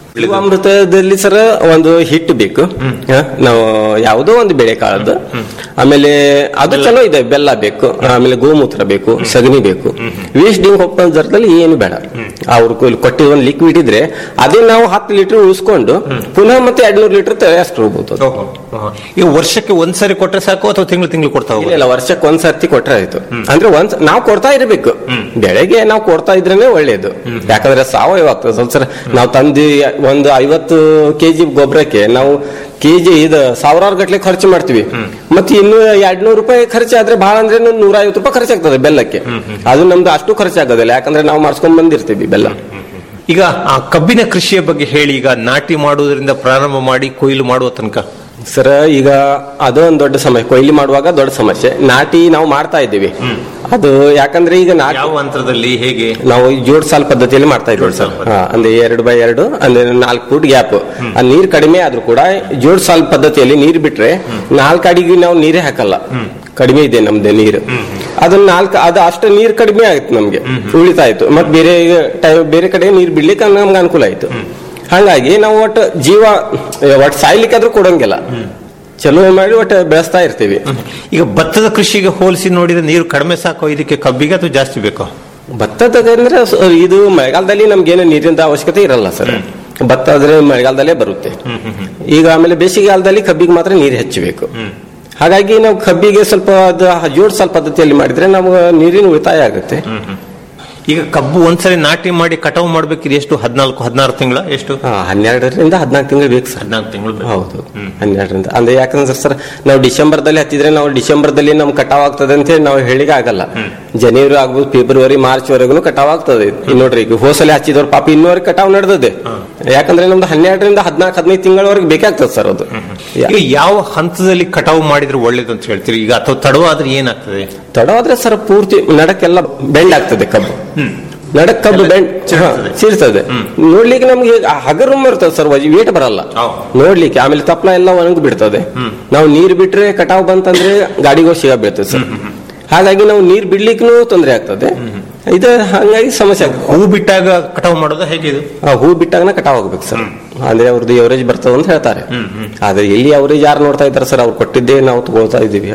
ಅಮೃತದಲ್ಲಿ ಸರ್ ಒಂದು ಹಿಟ್ಟು ಬೇಕು ಹ, ನಾವು ಯಾವುದೋ ಒಂದು ಬೆಳೆ ಕಾಳದ್ದು ಆಮೇಲೆ ಅದು ಚಲೋ ಇದೆ ಬೆಲ್ಲ ಬೇಕು ಆಮೇಲೆ ಗೋಮೂತ್ರ ಬೇಕು ಸಗಣಿ ಬೇಕು ವೇಸ್ಟ್ ಡಿಂಗ್ ಹೊಪ್ಪ ದರದಲ್ಲಿ ಏನು ಬೇಡ ಅವ್ರು ಕೊಟ್ಟಿದ ಒಂದು ಲಿಕ್ವಿಡ್ ಇದ್ರೆ ಅದೇ ನಾವು ಹತ್ತು ಲೀಟರ್ ಉಳಿಸ್ಕೊಂಡು ಪುನಃ ಮತ್ತೆ ಎರಡ್ನೂರು ಲೀಟರ್ ತಯಾರಿಸ್ಕೊಂಡು ಹೋಗ್ಬೋದು ಅದು. ಈಗ ವರ್ಷಕ್ಕೆ ಒಂದ್ಸರಿ ಕೊಟ್ರೆ ಸಾಕು ಅಥವಾ ತಿಂಗಳು ತಿಂಗಳು ಕೊಡ್ತಾ ಇಲ್ಲ, ಇಲ್ಲ ವರ್ಷಕ್ಕೆ ಒಂದ್ ಸರ್ತಿ ಕೊಟ್ರೆ ಆಯ್ತು ಅಂದ್ರೆ ಒಂದ್ ನಾವು ಕೊಡ್ತಾ ಇರಬೇಕು ಬೆಳೆಗೆ ನಾವು ಕೊಡ್ತಾ ಇದ್ರೇನೆ ಒಳ್ಳೇದು ಯಾಕಂದ್ರೆ ಸಾವಯವ ಆಗ್ತದೆ ಸ್ವಲ್ಪ ಸಲ ನಾವು ತಂದು ಒಂದು ಐವತ್ತು ಕೆಜಿ ಗೊಬ್ಬರಕ್ಕೆ ನಾವು ಕೆಜಿ ಇದು ಸಾವಿರಾರು ಗಟ್ಲೆ ಖರ್ಚು ಮಾಡ್ತೀವಿ ಮತ್ತೆ ಇನ್ನು ಎರಡ್ ನೂರು ರೂಪಾಯಿ ಖರ್ಚಾದ್ರೆ ಬಹಳ ಅಂದ್ರೆ ನೂರ ಐವತ್ತು ರೂಪಾಯಿ ಖರ್ಚಾಗ್ತದೆ ಬೆಲ್ಲಕ್ಕೆ ಅದು ನಮ್ದು ಅಷ್ಟು ಖರ್ಚಾಗೋದಿಲ್ಲ ಯಾಕಂದ್ರೆ ನಾವು ಮಾಡ್ಸ್ಕೊಂಡ್ ಬಂದಿರ್ತೀವಿ ಬೆಲ್ಲ ಈಗ ಆ ಕಬ್ಬಿನ ಕೃಷಿಯ ಬಗ್ಗೆ ಹೇಳಿ ಈಗ ನಾಟಿ ಮಾಡುವುದರಿಂದ ಪ್ರಾರಂಭ ಮಾಡಿ ಕೊಯ್ಲು ಮಾಡುವ ತನಕ ಸರ್ ಈಗ ಅದು ಒಂದು ದೊಡ್ಡ ಸಮಸ್ಯೆ ಕೊಯ್ಲಿ ಮಾಡುವಾಗ ದೊಡ್ಡ ಸಮಸ್ಯೆ ನಾಟಿ ನಾವು ಮಾಡ್ತಾ ಇದ್ದೀವಿ ಅದು ಯಾಕಂದ್ರೆ ಈಗ ನಾಟಿ ಯಾವ ಹಂತದಲ್ಲಿ ಹೇಗೆ ನಾವು ಜೋಡ್ ಸಾಲ್ ಪದ್ಧತಿಯಲ್ಲಿ ಮಾಡ್ತಾ ಇದ್ದೀವಿ ಸರ್ ಹಾ, ಅಂದ್ರೆ ಎರಡು ಬೈ ಎರಡು ಅಂದ್ರೆ ನಾಲ್ಕು ಫುಟ್ ಗ್ಯಾಪ್ ಆ ನೀರ್ ಕಡಿಮೆ ಆದ್ರೂ ಕೂಡ ಜೋಡ್ ಸಾಲ್ ಪದ್ಧತಿಯಲ್ಲಿ ನೀರ್ ಬಿಟ್ರೆ ನಾಲ್ಕು ಅಡಿಗೆ ನಾವು ನೀರೇ ಹಾಕಲ್ಲ ಕಡಿಮೆ ಇದೆ ನಮ್ದು ನೀರು ಅದನ್ನ ನಾಲ್ಕು ಅದು ಅಷ್ಟು ನೀರ್ ಕಡಿಮೆ ಆಯ್ತು ನಮ್ಗೆ ಉಳಿತಾಯ್ತು ಮತ್ ಬೇರೆ ಟೈಮ್ ಬೇರೆ ಕಡೆ ನೀರ್ ಬಿಡ್ಲಿಕ್ಕೆ ನಮ್ಗೆ ಅನುಕೂಲ ಆಯ್ತು ಹಾಗಾಗಿ ನಾವು ಒಟ್ಟು ಜೀವ ಒಟ್ಟು ಸಾಯ್ಲಿಕ್ಕೆ ಆದ್ರೂ ಕೊಡಂಗಿಲ್ಲ ಚಲೋ ಮಾಡಿ ಒಟ್ಟು ಬೆಳೆಸ್ತಾ ಇರ್ತೀವಿ ಈಗ ಭತ್ತದ ಕೃಷಿಗೆ ಹೋಲಿಸಿ ನೋಡಿದ್ರೆ ನೀರು ಕಡಿಮೆ ಸಾಕು ಇದಕ್ಕೆ ಕಬ್ಬಿಗೆ ಅಥವಾ ಜಾಸ್ತಿ ಬೇಕು ಭತ್ತದ ಅಂದ್ರೆ ಸ- ಇದು ಮಳೆಗಾಲದಲ್ಲಿ ನಮ್ಗೇನು ನೀರಿನ ಅವಶ್ಯಕತೆ ಇರಲ್ಲ ಸರ್ ಭತ್ತ ಆದ್ರೆ ಮಳೆಗಾಲದಲ್ಲೇ ಬರುತ್ತೆ ಈಗ ಆಮೇಲೆ ಬೇಸಿಗೆಗಾಲದಲ್ಲಿ ಕಬ್ಬಿಗೆ ಮಾತ್ರ ನೀರು ಹೆಚ್ಚಬೇಕು ಹಾಗಾಗಿ ನಾವು ಕಬ್ಬಿಗೆ ಸ್ವಲ್ಪ ಅದು ಜೋಡಿಸಲ್ ಪದ್ಧತಿಯಲ್ಲಿ ಮಾಡಿದ್ರೆ ನಮ್ಗೆ ನೀರಿನ ಉಳಿತಾಯ ಆಗುತ್ತೆ ಈಗ ಕಬ್ಬು ಒಂದ್ಸರಿ ನಾಟಿ ಮಾಡಿ ಕಟಾವು ಮಾಡ್ಬೇಕಿದ್ರೆ ಎಷ್ಟು ಹದಿನಾಲ್ಕು ಹದಿನಾರು ತಿಂಗಳ ಎಷ್ಟು ಆ, ಹನ್ನೆರಡರಿಂದ ಹದಿನಾಲ್ಕು ತಿಂಗಳು ಬೇಕು ಸರ್ ಹದಿನಾಲ್ಕು ತಿಂಗಳು ಹೌದು ಹನ್ನೆರಡರಿಂದ ಅಂದ್ರೆ ಯಾಕಂದ್ರೆ ಸರ್ ನಾವು ಡಿಸೆಂಬರ್ದಲ್ಲಿ ಹತ್ತಿದ್ರೆ ನಾವು ಡಿಸೆಂಬರ್ದಲ್ಲಿ ನಮ್ಗೆ ಕಟಾವ್ ಆಗ್ತದೆ ಅಂತ ಹೇಳಿ ನಾವು ಹೇಳಿಕೆ ಆಗಲ್ಲ ಜನವರಿ ಆಗ್ಬೋದು ಫೆಬ್ರವರಿ ಮಾರ್ಚ್ ವರೆಗೂ ಕಟಾವ್ ಆಗ್ತದೆ ಈಗ ನೋಡ್ರಿ ಈಗ ಹೋಸಲೆ ಹಚ್ಚಿದವ್ರ ಪಾಪ ಇನ್ನೂವರೆಗೆ ಕಟಾವ್ ನಡೆದಿದೆ ಯಾಕಂದ್ರೆ ನಮ್ದು ಹನ್ನೆರಡರಿಂದ ಹದಿನಾಲ್ಕು ಹದಿನೈದು ತಿಂಗಳವರೆಗೆ ಬೇಕಾಗ್ತದೆ ಸರ್ ಅದು ಈಗ ಯಾವ ಹಂತದಲ್ಲಿ ಕಟಾವು ಮಾಡಿದ್ರೆ ಒಳ್ಳೇದು ಅಂತ ಹೇಳ್ತೀರಿ ಈಗ ಅಥವಾ ತಡವಾದ್ರೆ ಏನಾಗ್ತದೆ ತಡವಾದ್ರೆ ಸರ್ ಪೂರ್ತಿ ನಡಕ್ಕೆಲ್ಲ ಬೆಂಡ್ ಆಗ್ತದೆ ಕಬ್ಬು ನಡಕ್ ಕಬ್ಬು ಬೆಂಡ್ ಸಿರ್ತದೆ ನೋಡ್ಲಿಕ್ಕೆ ನಮ್ಗೆ ಹಗರು ಇರ್ತದೆ ಸರ್ ವೇಟ್ ಬರಲ್ಲ ನೋಡ್ಲಿಕ್ಕೆ ಆಮೇಲೆ ತಪ್ಪಲ ಎಲ್ಲ ಒಣಗಿ ಬಿಡ್ತದೆ ನಾವು ನೀರ್ ಬಿಟ್ರೆ ಕಟಾವ್ ಬಂತಂದ್ರೆ ಗಾಡಿಗೂ ಸಿಗ ಬೀಳ್ತದೆ ಸರ್ ಹಾಗಾಗಿ ನಾವು ನೀರ್ ಬಿಡ್ಲಿಕ್ಕೂ ತೊಂದರೆ ಆಗ್ತದೆ ಇದು ಹಂಗಾಗಿ ಸಮಸ್ಯೆ ಆಗ್ತದೆ ಹೂ ಬಿಟ್ಟಾಗ ಕಟಾವು ಮಾಡೋದು ಹೇಗೆ ಇದು ಆ, ಹೂ ಬಿಟ್ಟಾಗನ ಕಟಾವ್ ಹೋಗ್ಬೇಕು ಸರ್ ಅಂದ್ರೆ ಅವ್ರದ್ದು ಎವರೇಜ್ ಬರ್ತದೆ ಅಂತ ಹೇಳ್ತಾರೆ ಆದ್ರೆ ಎಲ್ಲಿ ಅವರೇಜ್ ಯಾರು ನೋಡ್ತಾ ಇದ್ದಾರೆ ಸರ್ ಅವ್ರು ಕೊಟ್ಟಿದ್ದೇ ನಾವು ತಗೊಳ್ತಾ ಇದ್ದೀವಿ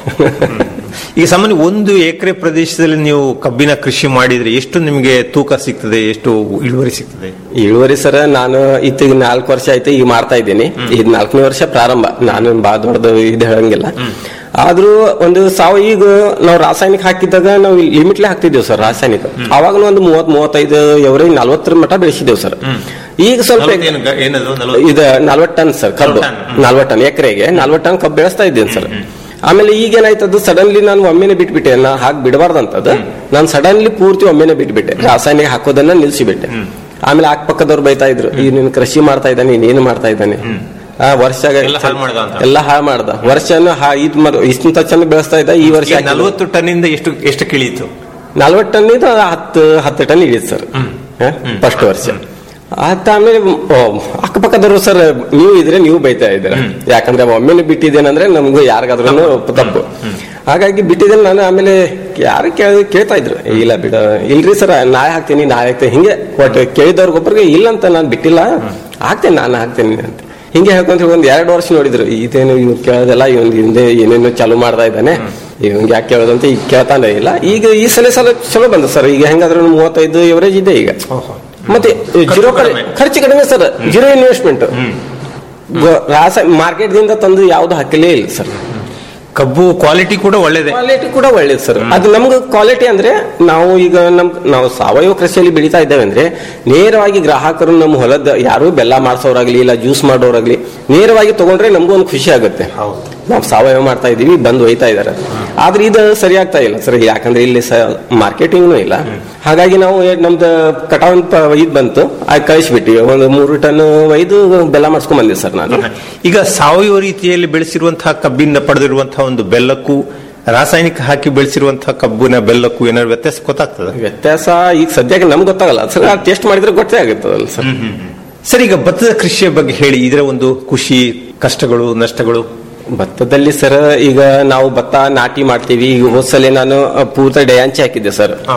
ಈಗ ಸಾಮಾನ್ಯ ಒಂದು ಎಕರೆ ಪ್ರದೇಶದಲ್ಲಿ ನೀವು ಕಬ್ಬಿನ ಕೃಷಿ ಮಾಡಿದ್ರೆ ಎಷ್ಟು ನಿಮಗೆ ತೂಕ ಸಿಗ್ತದೆ ಎಷ್ಟು ಇಳುವರಿ ಸಿಗ್ತದೆ ಇಳುವರಿ ಸರ್ ನಾನು ಇತ್ತಿಗೆ ನಾಲ್ಕು ವರ್ಷ ಆಯ್ತು ಈಗ ಮಾಡ್ತಾ ಇದ್ದೀನಿ ಇದು ನಾಲ್ಕನೇ ವರ್ಷ ಪ್ರಾರಂಭ ನಾನು ಬಾ ದೊಡ್ಡದು ಇದು ಹೇಳಂಗಿಲ್ಲ ಆದ್ರೂ ಒಂದು ಸಾವ ಈಗ ನಾವು ರಾಸಾಯನಿಕ ಹಾಕಿದಾಗ ನಾವು ಲಿಮಿಟ್ಲೆ ಹಾಕ್ತಿದ್ದೇವೆ ಸರ್ ರಾಸಾಯನಿಕ ಅವಾಗ ಒಂದು ಮೂವತ್ ಮೂವತ್ತೈದು ಎವರೇಜ್ ನಲ್ವತ್ತರ ಮಟ್ಟ ಬೆಳೆಸಿದ್ದೇವೆ ಸರ್ ಈಗ ಸ್ವಲ್ಪ ನಲವತ್ತೇನು ಗ- ಏನದು ನಲವತ್ತು? ಇದು ನಲ್ವತ್ತು ಟನ್ ಸರ್ ಕಬ್ಬು ನಲ್ವತ್ತು ಟನ್ ಎಕರೆಗೆ ನಲ್ವತ್ತು ಟನ್ ಕಬ್ಬು ಬೆಳೆಸ್ತಾ ಇದ್ದೇನೆ ಸರ್ ಆಮೇಲೆ ಈಗ ಏನಾಯ್ತದ್ದು ಸಡನ್ಲಿ ನಾನು ಒಮ್ಮೆನೆ ಬಿಟ್ಬಿಟ್ಟೆ ನಾ ಹಾಕಿ ಬಿಡಬಾರ್ದಂತದ್ದು ನಾನು ಸಡನ್ಲಿ ಪೂರ್ತಿ ಒಮ್ಮೆನೆ ಬಿಟ್ಬಿಟ್ಟೆ ರಾಸಾಯನಿಕ ಹಾಕೋದನ್ನ ನಿಲ್ಸಿಬಿಟ್ಟೆ ಆಮೇಲೆ ಅಕ್ಕಪಕ್ಕದವ್ರು ಬೈತಾ ಇದ್ರು ಈ ನೀನು ಕೃಷಿ ಮಾಡ್ತಾ ಇದ್ದಾನೆ ನೀನೇನು ಮಾಡ್ತಾ ಇದ್ದಾನೆ ಆ ವರ್ಷ ಎಲ್ಲ ಹಾಳ್ ಮಾಡ್ದ ಅಂತ. ಎಲ್ಲ ಹಾಳು ಮಾಡ್ದ ವರ್ಷನು ಹಾ ಇದ್ ಮರ ಇಷ್ಟು ಚೆಂದ ಬೆಳೆಸ್ತಾ ಇದ್ದ ಈ ವರ್ಷ ಈಗ ನಲವತ್ತು ಟನ್ನಿಂದ ಎಷ್ಟು ಎಷ್ಟು ಕಿಳಿಯಿತು ನಲ್ವತ್ತು ಟನ್ ಇದು ಹತ್ತು ಹತ್ತು ಟನ್ ಇಳಿತು ಸರ್ ಫಸ್ಟ್ ವರ್ಷ ಆತ ಆಮೇಲೆ ಓ, ಅಕ್ಕಪಕ್ಕದವರು ಸರ್ ನೀವು ಇದ್ರೆ ನೀವು ಬೈತಾ ಇದ್ದೀರ ಯಾಕಂದ್ರೆ ಒಮ್ಮೆನೆ ಬಿಟ್ಟಿದ್ದೇನಂದ್ರೆ ನಮ್ಗೂ ಯಾರಿಗಾದ್ರೂ ತಪ್ಪು ಹಾಗಾಗಿ ಬಿಟ್ಟಿದ್ದೇನೆ ನಾನು ಆಮೇಲೆ ಯಾರು ಕೇಳ ಕೇಳ್ತಾ ಇದ್ರು ಇಲ್ಲ ಬಿಡ ಇಲ್ರಿ ಸರ್ ನಾಳೆ ಹಾಕ್ತೀನಿ ನಾಳೆ ಹಾಕ್ತೀನಿ ಹಿಂಗೆ ಒಟ್ಟು ಕೇಳಿದವ್ರಿಗೊಬ್ಬರಿಗೆ ಇಲ್ಲ ಅಂತ ನಾನು ಬಿಟ್ಟಿಲ್ಲ ಹಾಕ್ತೇನೆ ನಾನು ಹಾಕ್ತೇನೆ ಅಂತ ಹಿಂಗೆ ಹೇಳ್ಕೊಂತ ಒಂದ್ ಎರಡು ವರ್ಷ ನೋಡಿದ್ರು ಇದೇನು ಇವ್ನು ಕೇಳೋದಲ್ಲ ಇವನ್ ಹಿಂದೆ ಏನೇನು ಚಾಲು ಮಾಡ್ತಾ ಇದ್ದಾನೆ ಇವ್ನಿಗೆ ಯಾಕೆ ಕೇಳೋದಂತ ಈಗ ಕೇಳ್ತಾನೆ ಇಲ್ಲ ಈಗ ಈ ಸಲ ಸಲ ಚಲೋ ಬಂದ ಸರ್ ಈಗ ಹೆಂಗಾದ್ರೂ ಮೂವತ್ತೈದು ಎವರೇಜ್ ಇದೆ ಈಗ ಮತ್ತೆ ಜೀರೋ ಖರ್ಚು ಕಡಿಮೆ ಸರ್ ಜೀರೋ ಇನ್ವೆಸ್ಟ್ಮೆಂಟ್ ರಾಸ ಮಾರ್ಕೆಟ್ ದಿಂದ ತಂದು ಯಾವ್ದು ಹಾಕಲೇ ಇಲ್ಲ ಸರ್ ಕಬ್ಬು ಕ್ವಾಲಿಟಿ ಕೂಡ ಒಳ್ಳೇದೆ ಕ್ವಾಲಿಟಿ ಕೂಡ ಒಳ್ಳೇದು ಸರ್ ಅದು ನಮ್ಗೆ ಕ್ವಾಲಿಟಿ ಅಂದ್ರೆ ನಾವು ಈಗ ನಮ್ ನಾವು ಸಾವಯವ ಕೃಷಿಯಲ್ಲಿ ಬೆಳೀತಾ ಇದ್ದೇವೆ ಅಂದ್ರೆ ನೇರವಾಗಿ ಗ್ರಾಹಕರು ನಮ್ಮ ಹೊಲದ ಯಾರು ಬೆಲ್ಲ ಮಾಡ್ಸೋರಾಗ್ಲಿ ಇಲ್ಲ ಜ್ಯೂಸ್ ಮಾಡೋರಾಗ್ಲಿ ನೇರವಾಗಿ ತಗೊಂಡ್ರೆ ನಮಗೂ ಒಂದು ಖುಷಿ ಆಗುತ್ತೆ ನಾವು ಸಾವಯವ ಮಾಡ್ತಾ ಇದೀವಿ ಬಂದು ಒಯ್ತಾ ಇದಾರೆ ಆದ್ರೆ ಇದು ಸರಿ ಆಗ್ತಾ ಇಲ್ಲ ಸರ್ ಯಾಕಂದ್ರೆ ಇಲ್ಲಿ ಮಾರ್ಕೆಟಿಂಗ್ನು ಇಲ್ಲ ಹಾಗಾಗಿ ನಾವು ಏ- ನಮ್ದು ಕಟಾವ್ ಅಂತ ಇದ್ ಬಂತು ಆಗ ಕಳಿಸ್ಬಿಟ್ಟಿವಿ ಒಂದು ಮೂರು ಟನ್ ಒಯ್ದು ಬೆಲ್ಲ ಮಾಡ್ಸ್ಕೊಂಡ್ ಬಂದೆ ಸರ್ ನಾನು ಈಗ ಸಾವಯವ ರೀತಿಯಲ್ಲಿ ಬೆಳೆಸಿರುವಂತಹ ಕಬ್ಬಿಂದ ಪಡೆದಿರುವಂತಹ ಒಂದು ಬೆಲ್ಲಕ್ಕೂ ರಾಸಾಯನಿಕ ಹಾಕಿ ಬೆಳೆಸಿರುವಂತಹ ಕಬ್ಬಿನ ಬೆಲ್ಲಕ್ಕೂ ಏನಾದ್ರು ವ್ಯತ್ಯಾಸ ಗೊತ್ತಾಗ್ತದೆ ವ್ಯತ್ಯಾಸ ಈಗ ಸದ್ಯಕ್ಕೆ ನಮ್ಗೆ ಗೊತ್ತಾಗಲ್ಲ ಸರ್ ಟೇಸ್ಟ್ ಮಾಡಿದ್ರೆ ಗೊತ್ತೇ ಆಗುತ್ತದಲ್ಲ ಸರ್ ಸರ್ ಈಗ ಭತ್ತದ ಕೃಷಿಯ ಬಗ್ಗೆ ಹೇಳಿ ಇದರ ಒಂದು ಖುಷಿ ಕಷ್ಟಗಳು ನಷ್ಟಗಳು ಭತ್ತದಲ್ಲಿ ಸರ್ ಈಗ ನಾವು ಭತ್ತ ನಾಟಿ ಮಾಡ್ತೀವಿ ಈಗ ಹೋದ್ಸಲ ನಾನು ಪೂರ್ತಿ ಡಯಾಂಚಿ ಹಾಕಿದ್ದೆ ಸರ್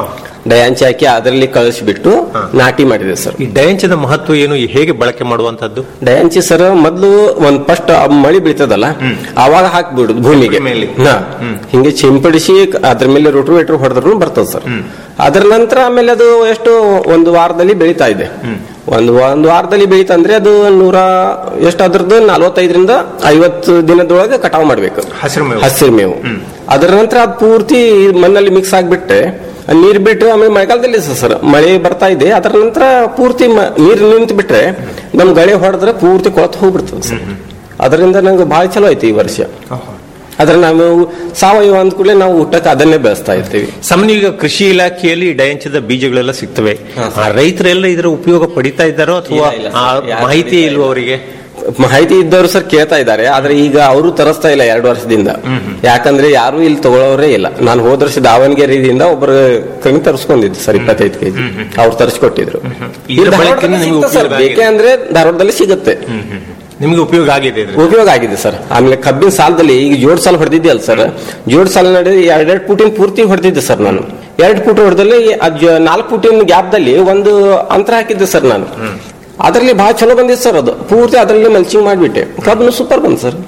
ಡಯಾಂಚಿ ಹಾಕಿ ಅದರಲ್ಲಿ ಕಳಿಸ್ಬಿಟ್ಟು ನಾಟಿ ಮಾಡಿದೆ ಸರ್ ಈ ಡಯಾಂಚದ ಮಹತ್ವ ಏನು ಈ ಹೇಗೆ ಬಳಕೆ ಮಾಡುವಂತದ್ದು ಡಯಾಂಚಿ ಸರ್ ಮೊದ್ಲು ಒಂದ್ ಫಸ್ಟ್ ಮಳಿ ಬೀಳ್ತದಲ್ಲ ಅವಾಗ ಹಾಕ್ಬಿಡುದು ಭೂಮಿಗೆ ಹಾ. ಹಿಂಗೆ ಸಿಂಪಡಿಸಿ ಅದ್ರ ಮೇಲೆ ರೋಟೋವೇಟರ್ ಹೊಡೆದ್ರು ಬರ್ತದ ಸರ್ ಅದರ ನಂತರ ಆಮೇಲೆ ಅದು ಎಷ್ಟು ಒಂದು ವಾರದಲ್ಲಿ ಬೆಳೀತಾ ಇದೆ ಒಂದು ಒಂದು ವಾರದಲ್ಲಿ ಬೆಳೀತಂದ್ರೆ ಅದು ನೂರ ಎಷ್ಟು ಅದ್ರದ್ದು ನಲವತ್ತೈದರಿಂದ ಐವತ್ತು ದಿನದೊಳಗೆ ಕಟಾವ್ ಮಾಡ್ಬೇಕು ಹಸಿರು ಮೇವು. ಹಸಿರು ಮೇವು ಅದರ ನಂತರ ಅದು ಪೂರ್ತಿ ಮಣ್ಣಲ್ಲಿ ಮಿಕ್ಸ್ ಆಗ್ಬಿಟ್ಟೆ ನೀರ್ ಬಿಟ್ಟು ಆಮೇಲೆ ಮಳೆಗಾಲದಲ್ಲಿ ಸರ್ ಮಳೆ ಬರ್ತಾ ಇದೆ ಅದರ ನಂತರ ಪೂರ್ತಿ ಮ- ನೀರು ನಿಂತು ಬಿಟ್ರೆ ನಮ್ ಗಳೆ ಹೊಡೆದ್ರೆ ಪೂರ್ತಿ ಕೊಳತು ಹೋಗ್ಬಿಡ್ತದೆ ಸರ್ ಅದರಿಂದ ನಂಗೆ ಬಹಳ ಚಲೋ ಆಯ್ತು ಈ ವರ್ಷ ಅದ್ರ ನಾವು ಸಾವಯವ ಅಂದ ಕೂಡಲೇ ನಾವು ಊಟಕ್ಕೆ ಅದನ್ನೇ ಬೆಳೆಸ್ತಾ ಇರ್ತೀವಿ ಸಾಮಾನ್ಯ ಈಗ ಕೃಷಿ ಇಲಾಖೆಯಲ್ಲಿ ಡಯಾಂಚದ ಬೀಜಗಳೆಲ್ಲ ಸಿಗ್ತವೆ ಆ ರೈತರೆಲ್ಲ ಇದರ ಉಪಯೋಗ ಪಡಿತಾ ಇದ್ದಾರೋ ಅಥವಾ ಇಲ್ಲ, ಇಲ್ಲ, ಆ ಸರ್. ಯಾರು ಮಾಹಿತಿ ಇಲ್ವೋ ಅವರಿಗೆ ಮಾಹಿತಿ ಇದ್ದವರು ಸರ್ ಕೇಳ್ತಾ ಇದ್ದಾರೆ ಆದ್ರೆ ಈಗ ಅವರು ತರಿಸ್ತಾ ಇಲ್ಲ ಎರಡು ವರ್ಷದಿಂದ ಯಾಕಂದ್ರೆ ಯಾರು ಇಲ್ಲಿ ತಗೊಳ್ಳೋರೇ ಇಲ್ಲ ನಾನು ಹೋದ ವರ್ಷ ದಾವಣಗೆರೆಯಿಂದ ಒಬ್ಬರು ಕಮ್ಮಿ ತರಿಸ್ಕೊಂಡಿದ್ದು ಸರ್ ಇಪ್ಪತ್ತೈದು ಕೆಜಿ ಅವ್ರು ತರಿಸ್ಕೊಟ್ಟಿದ್ರು ಇದ್ರ ಇಲ್ಲಿ ಬಳಕೆಯಿಂದ ಧಾರವಾಡದಲ್ಲಿ ನಿಮ್ಗೆ ಸಿಗ್ತದೆ ಸರ್ ಉಪಯೋಗ ಬೇಕೆ ಅಂದ್ರೆ ಧಾರವಾಡದಲ್ಲಿ ಸಿಗುತ್ತೆ ನಿಮ್ಗೆ ಉಪಯೋಗ ಆಗಿದೆ ಇದ್ರ ಉಪಯೋಗ ಆಗಿದೆ ಸರ್ ಆಮೇಲೆ ಕಬ್ಬಿನ ಸಾಲದಲ್ಲಿ ಈಗ ಜೋಡ್ ಸಾಲ ಹೊಡೆದಿದ್ದೆ ಸರ್ ಜೋಡ್ ಸಾಲ ನಡೆ ಎರಡೆರಡು ಫುಟಿನ ಪೂರ್ತಿ ಹೊಡೆದಿದ್ದೆ ಸರ್ ನಾನು ಎರಡು ಫುಟ್ ಹೊಡೆದಲ್ಲಿ ನಾಲ್ಕು ಫುಟಿನ ಗ್ಯಾಪ್ದಲ್ಲಿ ಒಂದು ಅಂತರ ಹಾಕಿದ್ದೆ ಸರ್ ನಾನು ಅದರಲ್ಲಿ ಬಹಳ ಚಲೋ ಬಂದಿದೆ ಸರ್ ಅದು ಪೂರ್ತಿ ಅದರಲ್ಲಿ ಮಲ್ಚಿಂಗ್ ಮಾಡಿಬಿಟ್ಟೆ ಕಬ್ಬನು ಸೂಪರ್ ಬಂದ್ ಸರ್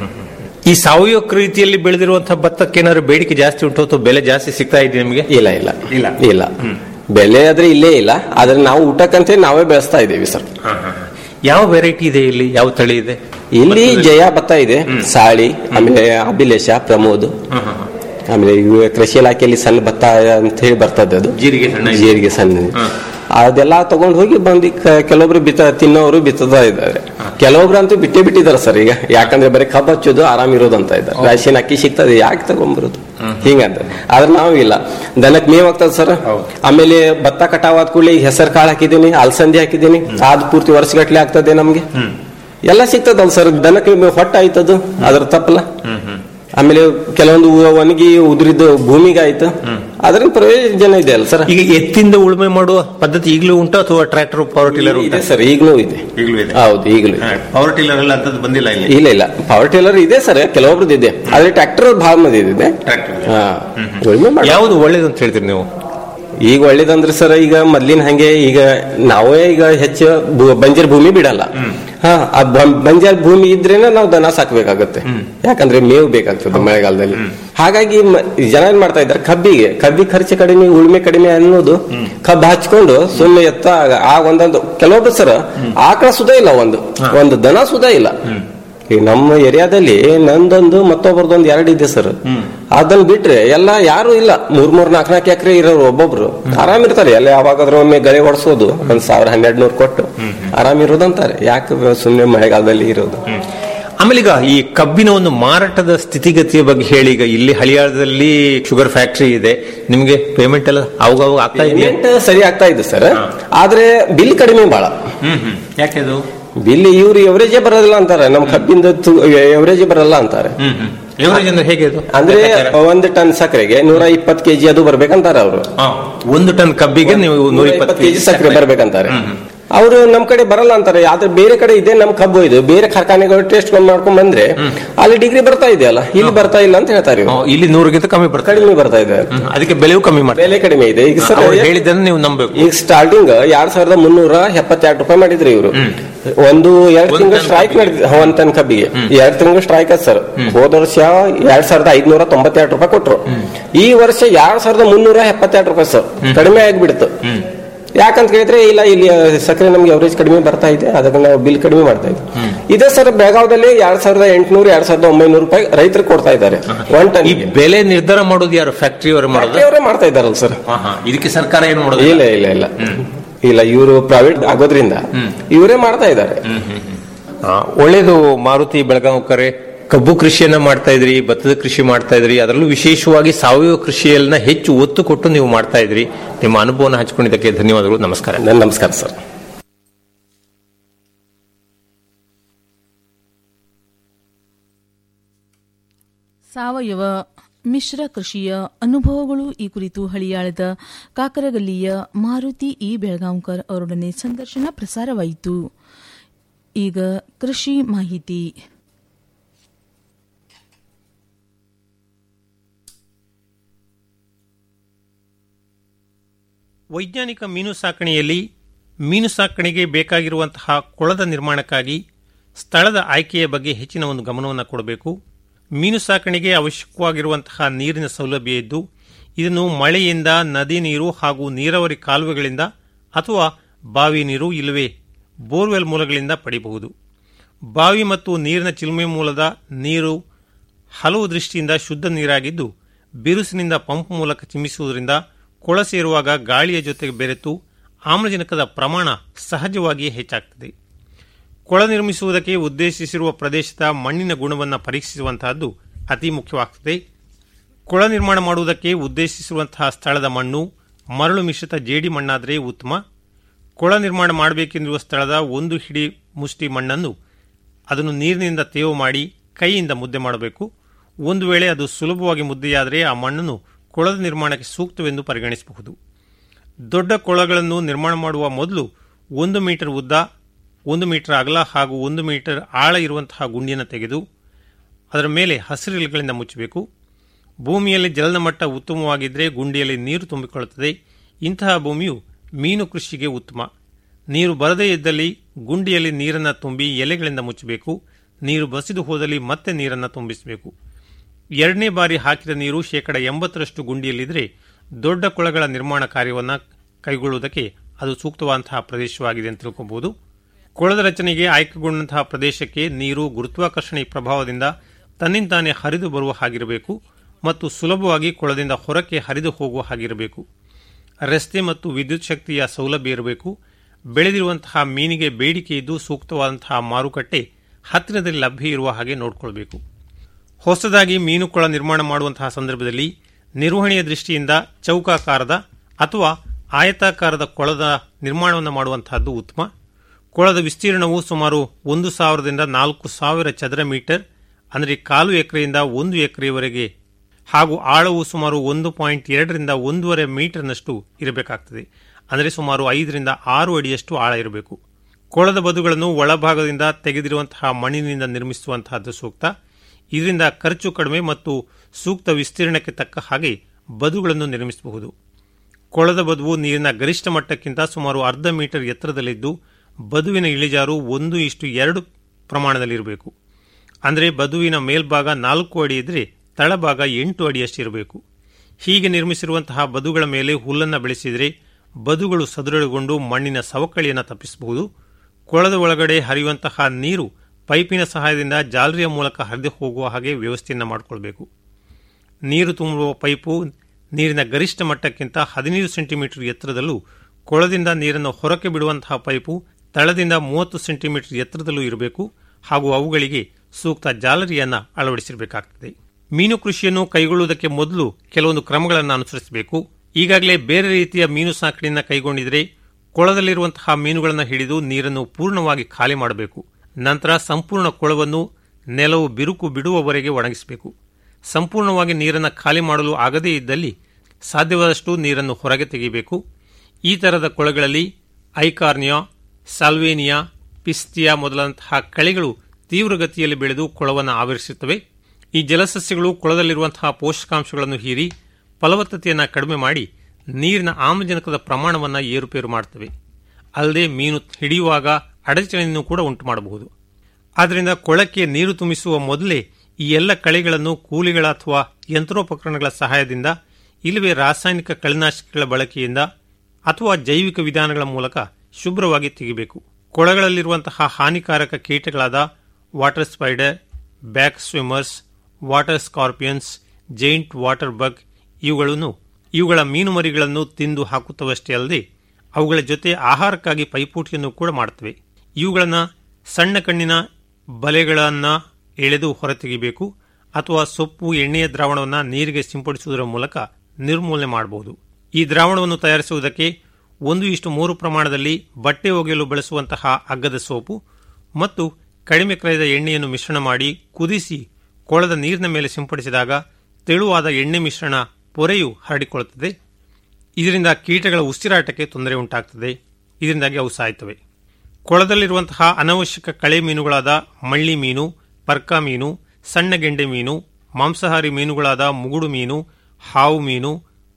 ಈ ಸಾವಯವ ರೀತಿಯಲ್ಲಿ ಬೆಳೆದಿರುವಂತಹ ಭತ್ತಕ್ಕೆ ಏನಾದ್ರು ಬೇಡಿಕೆ ಜಾಸ್ತಿ ಉಂಟು ಅಥವಾ ಬೆಲೆ ಜಾಸ್ತಿ ಸಿಗ್ತಾ ಇದೆ ನಿಮಗೆ ಇಲ್ಲ ಇಲ್ಲ ಇಲ್ಲ ಇಲ್ಲ ಬೆಲೆ ಆದ್ರೆ ಇಲ್ಲೇ ಇಲ್ಲ ಆದ್ರೆ ನಾವು ಊಟಕ್ಕಂತೆ ನಾವೇ ಬೆಳೆಸ್ತಾ ಇದ್ದೀವಿ ಸರ್ ಯಾವ ವೆರೈಟಿ ಇದೆ ಇಲ್ಲಿ ಯಾವ ತಳಿ ಇದೆ ಇಲ್ಲಿ ಜಯ ಭತ್ತ ಇದೆ ಸಾಳಿ ಆಮೇಲೆ ಅಭಿಲೇಷ ಪ್ರಮೋದ್ ಆಮೇಲೆ ಇವು ಕೃಷಿ ಇಲಾಖೆಯಲ್ಲಿ ಸಣ್ಣ ಭತ್ತ ಅಂತ ಹೇಳಿ ಬರ್ತದೆ ಅದು ಜೀರಿಗೆ ಸಣ್ಣ ಇದೆ. ಜೀರಿಗೆ ಸಣ್ಣ ಅದೆಲ್ಲ ತಗೊಂಡ್ ಹೋಗಿ ಬಂದು ಕ- ಕೆಲವೊಬ್ರು ಬಿತ್ತ ತಿನ್ನೋರು ಬಿತ್ತದ ಇದ್ದಾರೆ ಕೆಲವೊಬ್ರು ಅಂತೂ ಬಿಟ್ಟೇ ಬಿಟ್ಟಿದ್ದಾರೆ ಸರ್ ಈಗ ಯಾಕಂದ್ರೆ ಬರೀ ಕಬ್ಬು ಹಚ್ಚೋದು ಆರಾಮ್ ಇರೋದು ಅಂತ ಇದ್ದಾರೆ ರೇಷನ್ ಅಕ್ಕಿ ಸಿಗ್ತದೆ ಯಾಕೆ ತಗೊಂಡ್ಬರೋದು ಹಿಂಗಂತ ಆದ್ರೆ ನಾವು ಇಲ್ಲ ದನಕ್ ಮೇವ್ ಆಗ್ತದೆ ಸರ್ ಆಮೇಲೆ ಭತ್ತ ಕಟಾವಾದ ಕೂಡಲೇ ಹೆಸರು ಕಾಳು ಹಾಕಿದೀನಿ ಅಲಸಂದಿ ಹಾಕಿದೀನಿ ಅದ್ ಪೂರ್ತಿ ವರ್ಷಗಟ್ಲೆ ಆಗ್ತದೆ ನಮ್ಗೆ ಎಲ್ಲ ಸಿಗ್ತದಲ್ಲ ಸರ್ ದನಕ್ಕೆ ಹೊಟ್ಟ ಆಯ್ತದು ಅದ್ರ ತಪ್ಪಲ್ಲ ಆಮೇಲೆ ಕೆಲವೊಂದು ಉ- ಒಣಗಿ ಉದುರಿದ್ದು ಭೂಮಿಗೆ ಆಯ್ತು ಅದರಿಂದ ಪ್ರಯೋಜನ ಇದೆ ಅಲ್ಲ ಸರ್ ಈಗ ಎತ್ತಿಂದ ಉಳುಮೆ ಮಾಡುವ ಪದ್ಧತಿ ಈಗಲೂ ಉಂಟು ಅಥವಾ ಟ್ರ್ಯಾಕ್ಟರ್ ಪವರ್ ಟಿಲ್ಲರ್ ಇದೆ ಸರ್ ಈಗಲೂ ಇದೆ ಈಗಲೂ ಇದೆ ಹೌದು ಈಗಲೂ ಇದೆ. ಪವರ್ ಟಿಲ್ಲರ್ ಎಲ್ಲ ಅಂತದ್ದು ಬಂದಿಲ್ಲ ಇಲ್ಲಿ ಇಲ್ಲ ಇಲ್ಲ ಪವರ್ ಟೇಲರ್ ಇದೆ ಸರ್ ಕೆಲವೊಬ್ರದ್ದು ಇದೆ ಆದ್ರೆ ಟ್ರ್ಯಾಕ್ಟರ್ ಬಹಳ ಮಂದಿ ಇದೆ ಹಾ. ಉಳುಮೆ ಮಾಡ್- ಯಾವುದು ಒಳ್ಳೇದು ಅಂತ ಹೇಳ್ತೀರಿ ನೀವು ಈಗ ಒಳ್ಳೇದಂದ್ರೆ ಸರ್ ಈಗ ಮೊದ್ಲಿನ ಹಂಗೆ ಈಗ ನಾವೇ ಈಗ ಹೆಚ್ಚು ಭೂ- ಬಂಜರ್ ಭೂಮಿ ಬಿಡಲ್ಲ ಹಾ ಆ ಬಂ- ಬಂಜರ್ ಭೂಮಿ ಇದ್ರೇನೆ ನಾವು ದನ ಸಾಕ್ಬೇಕಾಗತ್ತೆ ಯಾಕಂದ್ರೆ ಮೇವು ಬೇಕಾಗ್ತದೆ ಮಳೆಗಾಲದಲ್ಲಿ ಹಾಗಾಗಿ ಮ- ಜನ ಏನ್ ಮಾಡ್ತಾ ಇದ್ದಾರೆ ಕಬ್ಬಿಗೆ ಕಬ್ಬಿ ಖರ್ಚು ಕಡಿಮೆ ಉಳುಮೆ ಕಡಿಮೆ ಅನ್ನೋದು ಕಬ್ಬು ಹಚ್ಕೊಂಡು ಸುಮ್ಮನೆ ಎತ್ತ ಆ ಒಂದೊಂದು ಕೆಲವೊಬ್ರು ಸರ್ ಆಕಳ ಸುಧಾ ಇಲ್ಲ ಒಂದು ಒಂದು ದನ ಸುಧಾ ಇಲ್ಲ ಈಗ ನಮ್ಮ ಏರಿಯಾದಲ್ಲಿ ನಂದೊಂದು ಮತ್ತೊಬ್ಬರದೊಂದು ಎರಡು ಇದೆ ಸರ್ ಅದನ್ನ ಬಿಟ್ರೆ ಎಲ್ಲ ಯಾರು ಇಲ್ಲ ಮೂರ್ ಮೂರ್ ನಾಲ್ಕು ನಾಲ್ಕು ಎಕರೆ ಇರೋರು ಒಬ್ಬೊಬ್ರು ಆರಾಮ್ ಇರ್ತಾರೆ ಎಲ್ಲ ಯಾವಾಗಾದ್ರೂ ಒಮ್ಮೆ ಗಳೆ ಹೊಡ್ಸೋದು ಒಂದ್ ಸಾವಿರ ಹನ್ನೆರಡು ನೂರು ಕೊಟ್ಟು ಆರಾಮ್ ಇರೋದಂತಾರೆ ಯಾಕೆ ಸುಮ್ನೆ ಮಳೆಗಾಲದಲ್ಲಿ ಇರೋದು ಆಮೇಲೆ ಈಗ ಈ ಕಬ್ಬಿನ ಒಂದು ಮಾರಾಟದ ಸ್ಥಿತಿಗತಿಯ ಬಗ್ಗೆ ಹೇಳಿ ಈಗ ಇಲ್ಲಿ ಹಳಿಯಾಳದಲ್ಲಿ ಶುಗರ್ ಫ್ಯಾಕ್ಟರಿ ಇದೆ ನಿಮ್ಗೆ ಪೇಮೆಂಟ್ ಎಲ್ಲ ಅವಾಗ ಅವಾಗ ಆಗ್ತಾ ಇದೆಯಾ ಪೇಮೆಂಟ್ ಸರಿ ಆಗ್ತಾ ಇದೆ ಸರ್ ಆದ್ರೆ ಬಿಲ್ ಕಡಿಮೆ ಬಹಳ ಯಾಕೆ ಅದು ಬಿಲ್ ಇವ್ರು ಎವರೇಜೇ ಬರೋದಿಲ್ಲ ಅಂತಾರೆ ನಮ್ ಕಬ್ಬಿಂದ ಎವರೇಜೇ ಬರಲ್ಲ ಅಂತಾರೆ ಎವರೇಜ್ ಅಂದ್ರೆ ಹೇಗೆ ಅದು ಅಂದ್ರೆ ಒಂದು ಟನ್ ಸಕ್ಕರೆಗೆ ನೂರ ಇಪ್ಪತ್ತು ಕೆಜಿ ಅದು ಬರ್ಬೇಕಂತಾರೆ ಅವರು ಒಂದು ಟನ್ ಕಬ್ಬಿಗೆ ನೀವು ನೂರ ಇಪ್ಪತ್ತು ಕೆಜಿ ಸಕ್ಕರೆ ಬರ್ಬೇಕಂತಾರೆ ಅವರು ನಮ್ ಕಡೆ ಬರಲ್ಲ ಅಂತಾರೆ ಆದ್ರೆ ಬೇರೆ ಕಡೆ ಇದೆ ನಮ್ ಕಬ್ಬು ಇದು ಬೇರೆ ಕಾರ್ಖಾನೆಗಳು ಟೆಸ್ಟ್ ಮಾಡ್ಕೊಂಡ್ ಬಂದ್ರೆ ಅಲ್ಲಿ ಡಿಗ್ರಿ ಬರ್ತಾ ಇದೆಯಲ್ಲ ಇಲ್ಲಿ ಬರ್ತಾ ಇಲ್ಲ ಅಂತ ಹೇಳ್ತಾರೆ ಇವ್ರು. ಇಲ್ಲಿ ನೂರಕ್ಕಿಂತ ಕಮ್ಮಿ ಬರ್ತದೆ ಕಡಿಮೆ ಬರ್ತಾ ಇದೆ ಅದಕ್ಕೆ ಬೆಲೆಯೂ ಕಮ್ಮಿ ಮಾಡ್ತಾರೆ ಬೆಲೆ ಕಡಿಮೆ ಇದೆ ಈಗ ಸರ್ ಅವ್ರು ಹೇಳಿದ್ದನ್ನು ನೀವು ನಂಬಬೇಕು ಈಗ ಸ್ಟಾರ್ಟಿಂಗ್ ಎರಡ್ ಸಾವಿರದ ಮುನ್ನೂರ ಎಪ್ಪತ್ತೆರಡು ರೂಪಾಯಿ ಮಾಡಿದ್ರು ಇವರು ಒಂದು ಎರಡ್ ಒಂದ್ ತಿಂಗಳು ಟನ್ ಸ್ಟ್ರೈಕ್ ಮಾಡಿದ್ರು ಒಂದ್ ಟನ್ ಕಬ್ಬಿಗೆ ಎರಡ್ ತಿಂಗಳು ಸ್ಟ್ರೈಕ್ ಆಯ್ತು ಸರ್ ಹೋದ ವರ್ಷ ಎರಡ್ ಸಾವಿರದ ಐದ್ನೂರ ತೊಂಬತ್ತೆರಡು ರೂಪಾಯಿ ಕೊಟ್ರು ಈ ವರ್ಷ ಎರಡ್ ಸಾವಿರದ ಮುನ್ನೂರ ಎಪ್ಪತ್ತೆರಡು ರೂಪಾಯಿ ಸರ್ ಕಡಿಮೆ ಆಗ್ಬಿಡ್ತು ಯಾಕಂತ ಕೇಳಿದ್ರೆ ಇಲ್ಲ ಇಲ್ಲಿ ಸಕ್ಕರೆ ನಮ್ಗೆ ಅವರೇಜ್ ಕಡಿಮೆ ಬರ್ತಾ ಇದೆ ಅದಕ್ಕೆ ನಾವು ಬಿಲ್ ಕಡಿಮೆ ಮಾಡ್ತಾ ಇದ್ವಿ ಇದೇ ಸರ್ ಬೆಳಗಾವದಲ್ಲಿ ಎರಡ್ ಸಾವಿರದ ಎಂಟುನೂರು ಎರಡ್ ಸಾವಿರದ ಒಂಬೈನೂರು ರೂಪಾಯಿ ರೈತರು ಕೊಡ್ತಾ ಇದ್ದಾರೆ ಒನ್ ಟನ್ ಈ ಬೆಲೆ ನಿರ್ಧಾರ ಮಾಡೋದು ಯಾರು ಫ್ಯಾಕ್ಟರಿ ಅವರು ಮಾಡೋದು ಅವರೇ ಮಾಡ್ತಾ ಇದ್ದಾರಲ್ಲ ಸರ್ ಇದಕ್ಕೆ ಸರ್ಕಾರ ಏನು ಮಾಡೋದು ಇಲ್ಲ ಇಲ್ಲ ಇಲ್ಲ ಇಲ್ಲ ಇವರು ಪ್ರೈವೇಟ್ ಆಗೋದ್ರಿಂದ ಇವರೇ ಮಾಡ್ತಾ ಇದ್ದಾರೆ ಆ, ಒಳ್ಳೇದು ಮಾರುತಿ ಬೆಳಗಾಂಕರೆ ಕಬ್ಬು ಕೃಷಿಯನ್ನ ಮಾಡ್ತಾ ಇದ್ರಿ ಭತ್ತದ ಕೃಷಿ ಮಾಡ್ತಾ ಇದ್ರಿ ಅದರಲ್ಲೂ ವಿಶೇಷವಾಗಿ ಸಾವಯವ ಕೃಷಿಯನ್ನ ಹೆಚ್ಚು ಒತ್ತು ಕೊಟ್ಟು ನೀವು ಮಾಡ್ತಾ ಇದ್ರಿ ನಿಮ್ಮ ಅನುಭವನ ಹಂಚಿಕೊಂಡಿದ್ದಕ್ಕೆ ಧನ್ಯವಾದಗಳು ನಮಸ್ಕಾರ ನಮಸ್ಕಾರ ಸರ್ ಸಾವಯವ ಮಿಶ್ರ ಕೃಷಿಯ ಅನುಭವಗಳು ಈ ಕುರಿತು ಹಳಿಯಾಳದ ಕಾಕರಗಲ್ಲಿಯ ಮಾರುತಿ ಇ ಬೆಳಗಾಂಕರ್ ಅವರೊಡನೆ ಸಂದರ್ಶನ ಪ್ರಸಾರವಾಯಿತು ಈಗ ಕೃಷಿ ಮಾಹಿತಿ ವೈಜ್ಞಾನಿಕ ಮೀನು ಸಾಕಣೆಯಲ್ಲಿ ಮೀನು ಸಾಕಣೆಗೆ ಬೇಕಾಗಿರುವಂತಹ ಕೊಳದ ನಿರ್ಮಾಣಕ್ಕಾಗಿ ಸ್ಥಳದ ಆಯ್ಕೆಯ ಬಗ್ಗೆ ಹೆಚ್ಚಿನ ಒಂದು ಗಮನವನ್ನು ಕೊಡಬೇಕು ಮೀನು ಸಾಕಣೆಗೆ ಅವಶ್ಯಕವಾಗಿರುವಂತಹ ನೀರಿನ ಸೌಲಭ್ಯ ಇದ್ದು ಇದನ್ನು ಮಳೆಯಿಂದ ನದಿ ನೀರು ಹಾಗೂ ನೀರಾವರಿ ಕಾಲುವೆಗಳಿಂದ ಅಥವಾ ಬಾವಿ ನೀರು ಇಲ್ಲವೇ ಬೋರ್ವೆಲ್ ಮೂಲಗಳಿಂದ ಪಡೆಯಬಹುದು ಬಾವಿ ಮತ್ತು ನೀರಿನ ಚಿಲುಮೆ ಮೂಲದ ನೀರು ಹಲವು ದೃಷ್ಟಿಯಿಂದ ಶುದ್ಧ ನೀರಾಗಿದ್ದು ಬಿರುಸಿನಿಂದ ಪಂಪ್ ಮೂಲಕ ಚಿಮ್ಮಿಸುವುದರಿಂದ ಕೊಳ ಸೇರುವಾಗ ಗಾಳಿಯ ಜೊತೆಗೆ ಬೆರೆತು ಆಮ್ಲಜನಕದ ಪ್ರಮಾಣ ಸಹಜವಾಗಿಯೇ ಹೆಚ್ಚಾಗ್ತದೆ ಕೊಳ ನಿರ್ಮಿಸುವುದಕ್ಕೆ ಉದ್ದೇಶಿಸಿರುವ ಪ್ರದೇಶದ ಮಣ್ಣಿನ ಗುಣವನ್ನು ಪರೀಕ್ಷಿಸುವಂತಹದ್ದು ಅತಿ ಮುಖ್ಯವಾಗುತ್ತದೆ ಕೊಳ ನಿರ್ಮಾಣ ಮಾಡುವುದಕ್ಕೆ ಉದ್ದೇಶಿಸಿರುವಂತಹ ಸ್ಥಳದ ಮಣ್ಣು ಮರಳು ಮಿಶ್ರಿತ ಜೇಡಿ ಮಣ್ಣಾದರೆ ಉತ್ತಮ ಕೊಳ ನಿರ್ಮಾಣ ಮಾಡಬೇಕೆಂದಿರುವ ಸ್ಥಳದ ಒಂದು ಹಿಡಿ ಮುಷ್ಟಿ ಮಣ್ಣನ್ನು ಅದನ್ನು ನೀರಿನಿಂದ ತೇವ ಮಾಡಿ ಕೈಯಿಂದ ಮುದ್ದೆ ಮಾಡಬೇಕು ಒಂದು ವೇಳೆ ಅದು ಸುಲಭವಾಗಿ ಮುದ್ದೆಯಾದರೆ ಆ ಮಣ್ಣನ್ನು ಕೊಳದ ನಿರ್ಮಾಣಕ್ಕೆ ಸೂಕ್ತವೆಂದು ಪರಿಗಣಿಸಬಹುದು ದೊಡ್ಡ ಕೊಳಗಳನ್ನು ನಿರ್ಮಾಣ ಮಾಡುವ ಮೊದಲು ಒಂದು ಮೀಟರ್ ಉದ್ದ ಒಂದು ಮೀಟರ್ ಅಗಲ ಹಾಗೂ ಒಂದು ಮೀಟರ್ ಆಳ ಇರುವಂತಹ ಗುಂಡಿಯನ್ನು ತೆಗೆದು ಅದರ ಮೇಲೆ ಹಸಿರಿಲುಗಳಿಂದ ಮುಚ್ಚಬೇಕು ಭೂಮಿಯಲ್ಲಿ ಜಲದ ಮಟ್ಟ ಉತ್ತಮವಾಗಿದ್ದರೆ ಗುಂಡಿಯಲ್ಲಿ ನೀರು ತುಂಬಿಕೊಳ್ಳುತ್ತದೆ ಇಂತಹ ಭೂಮಿಯು ಮೀನು ಕೃಷಿಗೆ ಉತ್ತಮ ನೀರು ಬರದೇ ಇದ್ದಲ್ಲಿ ಗುಂಡಿಯಲ್ಲಿ ನೀರನ್ನು ತುಂಬಿ ಎಲೆಗಳಿಂದ ಮುಚ್ಚಬೇಕು ನೀರು ಬಸಿದು ಹೋದಲ್ಲಿ ಮತ್ತೆ ನೀರನ್ನು ತುಂಬಿಸಬೇಕು ಎರಡನೇ ಬಾರಿ ಹಾಕಿದ ನೀರು ಶೇಕಡ ಎಂಬತ್ತರಷ್ಟು ಗುಂಡಿಯಲ್ಲಿದ್ದರೆ ದೊಡ್ಡ ಕೊಳಗಳ ನಿರ್ಮಾಣ ಕಾರ್ಯವನ್ನು ಕೈಗೊಳ್ಳುವುದಕ್ಕೆ ಅದು ಸೂಕ್ತವಾದಂತಹ ಪ್ರದೇಶವಾಗಿದೆ ಅಂತ ತಿಳ್ಕೋಬಹುದು ಕೊಳದ ರಚನೆಗೆ ಆಯ್ಕೆಗೊಂಡಂತಹ ಪ್ರದೇಶಕ್ಕೆ ನೀರು ಗುರುತ್ವಾಕರ್ಷಣೆ ಪ್ರಭಾವದಿಂದ ತನ್ನಿಂತಾನೇ ಹರಿದು ಬರುವ ಹಾಗಿರಬೇಕು ಮತ್ತು ಸುಲಭವಾಗಿ ಕೊಳದಿಂದ ಹೊರಕ್ಕೆ ಹರಿದು ಹೋಗುವ ಹಾಗಿರಬೇಕು ರಸ್ತೆ ಮತ್ತು ವಿದ್ಯುತ್ ಶಕ್ತಿಯ ಸೌಲಭ್ಯ ಇರಬೇಕು ಬೆಳೆದಿರುವಂತಹ ಮೀನಿಗೆ ಬೇಡಿಕೆ ಇದ್ದು ಸೂಕ್ತವಾದಂತಹ ಮಾರುಕಟ್ಟೆ ಹತ್ತಿರದಲ್ಲಿ ಲಭ್ಯ ಇರುವ ಹಾಗೆ ನೋಡಿಕೊಳ್ಬೇಕು ಹೊಸದಾಗಿ ಮೀನುಕೊಳ ನಿರ್ಮಾಣ ಮಾಡುವಂತಹ ಸಂದರ್ಭದಲ್ಲಿ ನಿರ್ವಹಣೆಯ ದೃಷ್ಟಿಯಿಂದ ಚೌಕಾಕಾರದ ಅಥವಾ ಆಯತಾಕಾರದ ಕೊಳದ ನಿರ್ಮಾಣವನ್ನು ಮಾಡುವಂತಹದ್ದು ಉತ್ತಮ ಕೊಳದ ವಿಸ್ತೀರ್ಣವು ಸುಮಾರು ಒಂದು ಸಾವಿರದಿಂದ ನಾಲ್ಕು ಸಾವಿರ ಚದರ ಮೀಟರ್ ಅಂದರೆ ಕಾಲು ಎಕರೆಯಿಂದ ಒಂದು ಎಕರೆಯವರೆಗೆ ಹಾಗೂ ಆಳವು ಸುಮಾರು ಒಂದು ಪಾಯಿಂಟ್ ಎರಡರಿಂದ ಒಂದೂವರೆ ಮೀಟರ್ನಷ್ಟು ಇರಬೇಕಾಗ್ತದೆ ಅಂದರೆ ಸುಮಾರು ಐದರಿಂದ ಆರು ಅಡಿಯಷ್ಟು ಆಳ ಇರಬೇಕು ಕೊಳದ ಬದುಗಳನ್ನು ಒಳಭಾಗದಿಂದ ತೆಗೆದಿರುವಂತಹ ಮಣ್ಣಿನಿಂದ ನಿರ್ಮಿಸುವಂತಹದ್ದು ಸೂಕ್ತ ಇದರಿಂದ ಖರ್ಚು ಕಡಿಮೆ ಮತ್ತು ಸೂಕ್ತ ವಿಸ್ತೀರ್ಣಕ್ಕೆ ತಕ್ಕ ಹಾಗೆ ಬದುಗಳನ್ನು ನಿರ್ಮಿಸಬಹುದು ಕೊಳದ ಬದುವು ನೀರಿನ ಗರಿಷ್ಠ ಮಟ್ಟಕ್ಕಿಂತ ಸುಮಾರು ಅರ್ಧ ಮೀಟರ್ ಎತ್ತರದಲ್ಲಿದ್ದು ಬದುವಿನ ಇಳಿಜಾರು ಒಂದು ಇಷ್ಟು ಎರಡು ಪ್ರಮಾಣದಲ್ಲಿರಬೇಕು ಅಂದರೆ ಬದುವಿನ ಮೇಲ್ಭಾಗ ನಾಲ್ಕು ಅಡಿ ಇದ್ದರೆ ತಳಭಾಗ ಎಂಟು ಅಡಿಯಷ್ಟಿರಬೇಕು ಹೀಗೆ ನಿರ್ಮಿಸಿರುವಂತಹ ಬದುಗಳ ಮೇಲೆ ಹುಲ್ಲನ್ನು ಬೆಳೆಸಿದರೆ ಬದುಗಳು ಸದೃಢಗೊಂಡು ಮಣ್ಣಿನ ಸವಕಳಿಯನ್ನು ತಪ್ಪಿಸಬಹುದು ಕೊಳದ ಒಳಗಡೆ ಹರಿಯುವಂತಹ ನೀರು ಪೈಪಿನ ಸಹಾಯದಿಂದ ಜಾಲರಿಯ ಮೂಲಕ ಹರಿದು ಹೋಗುವ ಹಾಗೆ ವ್ಯವಸ್ಥೆಯನ್ನು ಮಾಡಿಕೊಳ್ಬೇಕು ನೀರು ತುಂಬುವ ಪೈಪು ನೀರಿನ ಗರಿಷ್ಠ ಮಟ್ಟಕ್ಕಿಂತ ಹದಿನೈದು ಸೆಂಟಿಮೀಟರ್ ಎತ್ತರದಲ್ಲೂ ಕೊಳದಿಂದ ನೀರನ್ನು ಹೊರಕ್ಕೆ ಬಿಡುವಂತಹ ಪೈಪು ತಳದಿಂದ ಮೂವತ್ತು ಸೆಂಟಿಮೀಟರ್ ಎತ್ತರದಲ್ಲೂ ಇರಬೇಕು ಹಾಗೂ ಅವುಗಳಿಗೆ ಸೂಕ್ತ ಜಾಲರಿಯನ್ನು ಅಳವಡಿಸಿರಬೇಕಾಗುತ್ತದೆ ಮೀನು ಕೃಷಿಯನ್ನು ಕೈಗೊಳ್ಳುವುದಕ್ಕೆ ಮೊದಲು ಕೆಲವೊಂದು ಕ್ರಮಗಳನ್ನು ಅನುಸರಿಸಬೇಕು ಈಗಾಗಲೇ ಬೇರೆ ರೀತಿಯ ಮೀನು ಸಾಕಣೆಯನ್ನು ಕೈಗೊಂಡಿದ್ರೆ ಕೊಳದಲ್ಲಿರುವಂತಹ ಮೀನುಗಳನ್ನು ಹಿಡಿದು ನೀರನ್ನು ಪೂರ್ಣವಾಗಿ ಖಾಲಿ ಮಾಡಬೇಕು ನಂತರ ಸಂಪೂರ್ಣ ಕೊಳವನ್ನು ನೆಲವು ಬಿರುಕು ಬಿಡುವವರೆಗೆ ಒಣಗಿಸಬೇಕು ಸಂಪೂರ್ಣವಾಗಿ ನೀರನ್ನು ಖಾಲಿ ಮಾಡಲು ಆಗದೇ ಇದ್ದಲ್ಲಿ ಸಾಧ್ಯವಾದಷ್ಟು ನೀರನ್ನು ಹೊರಗೆ ತೆಗೆಯಬೇಕು ಈ ತರಹದ ಕೊಳಗಳಲ್ಲಿ ಐಕಾರ್ನಿಯಾ ಸಾಲ್ವೇನಿಯಾ ಪಿಸ್ತಿಯಾ ಮೊದಲಾದಂತಹ ಕಳೆಗಳು ತೀವ್ರಗತಿಯಲ್ಲಿ ಬೆಳೆದು ಕೊಳವನ್ನು ಆವರಿಸುತ್ತವೆ ಈ ಜಲಸಸ್ಯಗಳು ಕೊಳದಲ್ಲಿರುವಂತಹ ಪೋಷಕಾಂಶಗಳನ್ನು ಹೀರಿ ಫಲವತ್ತತೆಯನ್ನು ಕಡಿಮೆ ಮಾಡಿ ನೀರಿನ ಆಮ್ಲಜನಕದ ಪ್ರಮಾಣವನ್ನು ಏರುಪೇರು ಮಾಡುತ್ತವೆ ಅಲ್ಲದೆ ಮೀನು ಹಿಡಿಯುವಾಗ ಅಡಚಣೆಯನ್ನು ಕೂಡ ಉಂಟು ಮಾಡಬಹುದು ಆದ್ದರಿಂದ ಕೊಳಕ್ಕೆ ನೀರು ತುಂಬಿಸುವ ಮೊದಲೇ ಈ ಎಲ್ಲ ಕಳೆಗಳನ್ನು ಕೂಲಿಗಳ ಅಥವಾ ಯಂತ್ರೋಪಕರಣಗಳ ಸಹಾಯದಿಂದ ಇಲ್ಲವೇ ರಾಸಾಯನಿಕ ಕಳೆನಾಶಕಗಳ ಬಳಕೆಯಿಂದ ಅಥವಾ ಜೈವಿಕ ವಿಧಾನಗಳ ಮೂಲಕ ಶುಭ್ರವಾಗಿ ತೆಗೆಯಬೇಕು ಕೊಳಗಳಲ್ಲಿರುವಂತಹ ಹಾನಿಕಾರಕ ಕೀಟಗಳಾದ water spider back swimmers water scorpions giant water bug ಇವುಗಳನ್ನು ಇವುಗಳ ಮೀನು ಮರಿಗಳನ್ನು ತಿಂದು ಹಾಕುತ್ತವಷ್ಟೇ ಅಲ್ಲದೆ ಅವುಗಳ ಜೊತೆ ಆಹಾರಕ್ಕಾಗಿ ಪೈಪೋಟಿಯನ್ನು ಕೂಡ ಮಾಡುತ್ತವೆ ಇವುಗಳನ್ನು ಸಣ್ಣ ಕಣ್ಣಿನ ಬಲೆಗಳನ್ನು ಎಳೆದು ಹೊರತೆಗೆಯಬೇಕು ಅಥವಾ ಸೊಪ್ಪು ಎಣ್ಣೆಯ ದ್ರಾವಣವನ್ನು ನೀರಿಗೆ ಸಿಂಪಡಿಸುವುದರ ಮೂಲಕ ನಿರ್ಮೂಲನೆ ಮಾಡಬಹುದು ಈ ದ್ರಾವಣವನ್ನು ತಯಾರಿಸುವುದಕ್ಕೆ ಒಂದು ಇಷ್ಟು ಮೂರು ಪ್ರಮಾಣದಲ್ಲಿ ಬಟ್ಟೆ ಒಗೆಯಲು ಬಳಸುವಂತಹ ಅಗ್ಗದ ಸೋಪು ಮತ್ತು ಕಡಿಮೆ ಕ್ರಯದ ಎಣ್ಣೆಯನ್ನು ಮಿಶ್ರಣ ಮಾಡಿ ಕುದಿಸಿ ಕೊಳದ ನೀರಿನ ಮೇಲೆ ಸಿಂಪಡಿಸಿದಾಗ ತೆಳುವಾದ ಎಣ್ಣೆ ಮಿಶ್ರಣ ಪೊರೆಯು ಹರಡಿಕೊಳ್ಳುತ್ತದೆ ಇದರಿಂದ ಕೀಟಗಳ ಉಸಿರಾಟಕ್ಕೆ ತೊಂದರೆ ಉಂಟಾಗ್ತದೆ ಇದರಿಂದಾಗಿ ಅವು ಸಾಯ್ತವೆ ಕೊಳದಲ್ಲಿರುವಂತಹ ಅನವಶ್ಯಕ ಕಳೆ ಮೀನುಗಳಾದ ಮಳ್ಳಿ ಮೀನು ಪರ್ಕ ಮೀನು ಸಣ್ಣ ಗೆಂಡೆ ಮೀನು ಮಾಂಸಾಹಾರಿ ಮೀನುಗಳಾದ ಮುಗುಡು ಮೀನು ಹಾವು ಮೀನು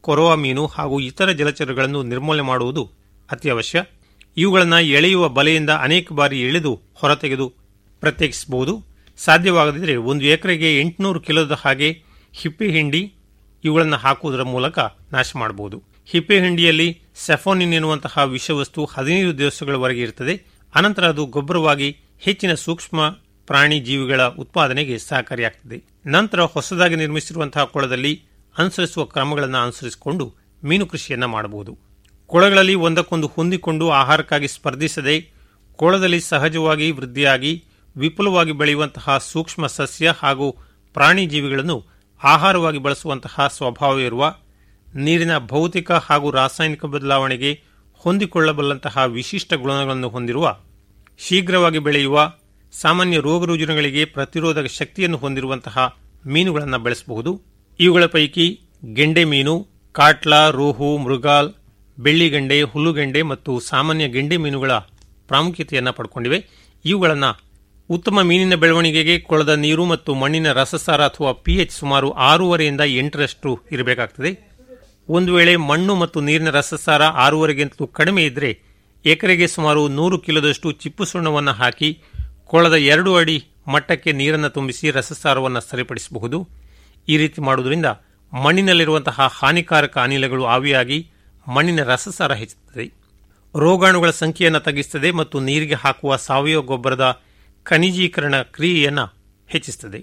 ಕೊರವ ಮೀನು ಹಾಗೂ ಇತರ ಜಲಚರಗಳನ್ನು ನಿರ್ಮೂಲನೆ ಮಾಡುವುದು ಅತ್ಯವಶ್ಯ ಇವುಗಳನ್ನು ಎಳೆಯುವ ಬಲೆಯಿಂದ ಅನೇಕ ಬಾರಿ ಎಳೆದು ಹೊರತೆಗೆದು ಪ್ರತ್ಯೇಕಿಸಬಹುದು ಸಾಧ್ಯವಾಗದಿದ್ದರೆ ಒಂದು ಎಕರೆಗೆ ಎಂಟುನೂರು ಕಿಲೋದ ಹಾಗೆ ಹಿಪ್ಪೆ ಹಿಂಡಿ ಇವುಗಳನ್ನು ಹಾಕುವುದರ ಮೂಲಕ ನಾಶ ಮಾಡಬಹುದು ಹಿಪ್ಪೆ ಹಿಂಡಿಯಲ್ಲಿ ಸೆಫೋನಿನ್ ಎನ್ನುವಂತಹ ವಿಷವಸ್ತು ಹದಿನೈದು ದಿವಸಗಳವರೆಗೆ ಇರುತ್ತದೆ ಅನಂತರ ಅದು ಗೊಬ್ಬರವಾಗಿ ಹೆಚ್ಚಿನ ಸೂಕ್ಷ್ಮ ಪ್ರಾಣಿ ಜೀವಿಗಳ ಉತ್ಪಾದನೆಗೆ ಸಹಕಾರಿಯಾಗುತ್ತದೆ ನಂತರ ಹೊಸದಾಗಿ ನಿರ್ಮಿಸಿರುವಂತಹ ಕೊಳದಲ್ಲಿ ಅನುಸರಿಸುವ ಕ್ರಮಗಳನ್ನು ಅನುಸರಿಸಿಕೊಂಡು ಮೀನು ಕೃಷಿಯನ್ನ ಮಾಡಬಹುದು ಕೊಳಗಳಲ್ಲಿ ಒಂದಕ್ಕೊಂದು ಹೊಂದಿಕೊಂಡು ಆಹಾರಕ್ಕಾಗಿ ಸ್ಪರ್ಧಿಸದೆ ಕೊಳದಲ್ಲಿ ಸಹಜವಾಗಿ ವೃದ್ಧಿಯಾಗಿ ವಿಪುಲವಾಗಿ ಬೆಳೆಯುವಂತಹ ಸೂಕ್ಷ್ಮ ಸಸ್ಯ ಹಾಗೂ ಪ್ರಾಣಿ ಜೀವಿಗಳನ್ನು ಆಹಾರವಾಗಿ ಬಳಸುವಂತಹ ಸ್ವಭಾವವಿರುವ ನೀರಿನ ಭೌತಿಕ ಹಾಗೂ ರಾಸಾಯನಿಕ ಬದಲಾವಣೆಗೆ ಹೊಂದಿಕೊಳ್ಳಬಲ್ಲಂತಹ ವಿಶಿಷ್ಟ ಗುಣಗಳನ್ನು ಹೊಂದಿರುವ ಶೀಘ್ರವಾಗಿ ಬೆಳೆಯುವ ಸಾಮಾನ್ಯ ರೋಗರುಜಿನಗಳಿಗೆ ಪ್ರತಿರೋಧಕ ಶಕ್ತಿಯನ್ನು ಹೊಂದಿರುವಂತಹ ಮೀನುಗಳನ್ನು ಬೆಳೆಸಬಹುದು ಇವುಗಳ ಪೈಕಿ ಗೆಂಡೆ ಮೀನು ಕಾಟ್ಲಾ ರೋಹು ಮೃಗಾಲ್ ಬೆಳ್ಳಿಗೆಂಡೆ ಹುಲ್ಲುಗೆಂಡೆ ಮತ್ತು ಸಾಮಾನ್ಯ ಗೆಂಡೆ ಮೀನುಗಳ ಪ್ರಾಮುಖ್ಯತೆಯನ್ನು ಪಡ್ಕೊಂಡಿವೆ ಇವುಗಳನ್ನು ಉತ್ತಮ ಮೀನಿನ ಬೆಳವಣಿಗೆಗೆ ಕೊಳದ ನೀರು ಮತ್ತು ಮಣ್ಣಿನ ರಸಸಾರ ಅಥವಾ ಪಿಎಚ್ ಸುಮಾರು ಆರೂವರೆಯಿಂದ ಎಂಟರಷ್ಟು ಇರಬೇಕಾಗ್ತದೆ ಒಂದು ವೇಳೆ ಮಣ್ಣು ಮತ್ತು ನೀರಿನ ರಸಸಾರ ಆರೂವರೆಗಿಂತಲೂ ಕಡಿಮೆ ಇದ್ದರೆ ಎಕರೆಗೆ ಸುಮಾರು ನೂರು ಕಿಲೋದಷ್ಟು ಚಿಪ್ಪು ಸುಣ್ಣವನ್ನು ಹಾಕಿ ಕೊಳದ ಎರಡು ಅಡಿ ಮಟ್ಟಕ್ಕೆ ನೀರನ್ನು ತುಂಬಿಸಿ ರಸಸಾರವನ್ನು ಸರಿಪಡಿಸಬಹುದು ಈ ರೀತಿ ಮಾಡುವುದರಿಂದ ಮಣ್ಣಿನಲ್ಲಿರುವಂತಹ ಹಾನಿಕಾರಕ ಅನಿಲಗಳು ಆವಿಯಾಗಿ ಮಣ್ಣಿನ ರಸಸಾರ ಹೆಚ್ಚುತ್ತದೆ ರೋಗಾಣುಗಳ ಸಂಖ್ಯೆಯನ್ನು ತಗ್ಗಿಸುತ್ತದೆ ಮತ್ತು ನೀರಿಗೆ ಹಾಕುವ ಸಾವಯವ ಗೊಬ್ಬರದ ಖನಿಜೀಕರಣ ಕ್ರಿಯೆಯನ್ನು ಹೆಚ್ಚಿಸುತ್ತದೆ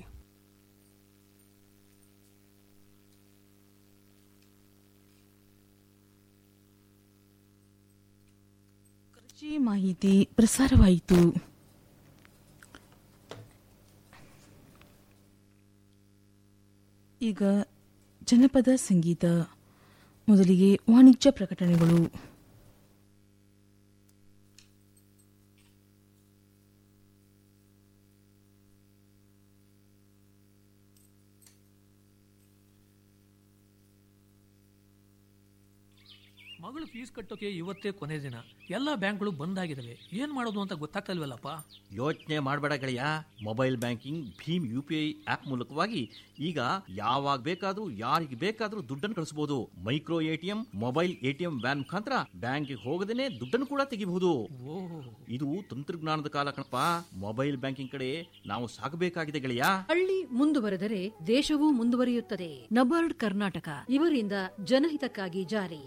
ಕೃಷಿ ಮಾಹಿತಿ ಪ್ರಸಾರವಾಯಿತು ಈಗ ಜನಪದ ಸಂಗೀತ ಮೊದಲಿಗೆ ವಾಣಿಜ್ಯ ಪ್ರಕಟಣೆಗಳು ಮಗಳು ಫೀಸ್ ಕಟ್ಟೋಕೆ ಇವತ್ತೇ ಕೊನೆ ದಿನ ಎಲ್ಲ ಬ್ಯಾಂಕ್ಗಳು ಬಂದ್ ಆಗಿದಾವೆ ಏನ್ ಮಾಡೋದು ಅಂತ ಗೊತ್ತಾಗ್ತಲ್ವಲ್ಲಪ್ಪ ಯೋಚನೆ ಮಾಡಬೇಡ ಗೆಳೆಯ ಮೊಬೈಲ್ ಬ್ಯಾಂಕಿಂಗ್ ಭೀಮ್ ಯು ಪಿ ಐ ಆಪ್ ಮೂಲಕವಾಗಿ ಈಗ ಯಾವಾಗ ಬೇಕಾದ್ರೂ ಯಾರಿಗೆ ಬೇಕಾದ್ರೂ ದುಡ್ಡನ್ನು ಕಳಿಸಬಹುದು micro ATM mobile ATM van ಮುಖಾಂತರ ಬ್ಯಾಂಕ್ಗೆ ಹೋಗದೇನೆ ದುಡ್ಡನ್ನು ಕೂಡ ತೆಗಿಬಹುದು ಇದು ತಂತ್ರಜ್ಞಾನದ ಕಾಲ ಕಣಪ್ಪ ಮೊಬೈಲ್ ಬ್ಯಾಂಕಿಂಗ್ ಕಡೆ ನಾವು ಸಾಗಬೇಕಾಗಿದೆ ಗೆಳೆಯ ಹಳ್ಳಿ ಮುಂದುವರೆದರೆ ದೇಶವೂ ಮುಂದುವರಿಯುತ್ತದೆ ನಬಾರ್ಡ್ ಕರ್ನಾಟಕ ಇವರಿಂದ ಜನಹಿತಕ್ಕಾಗಿ ಜಾರಿ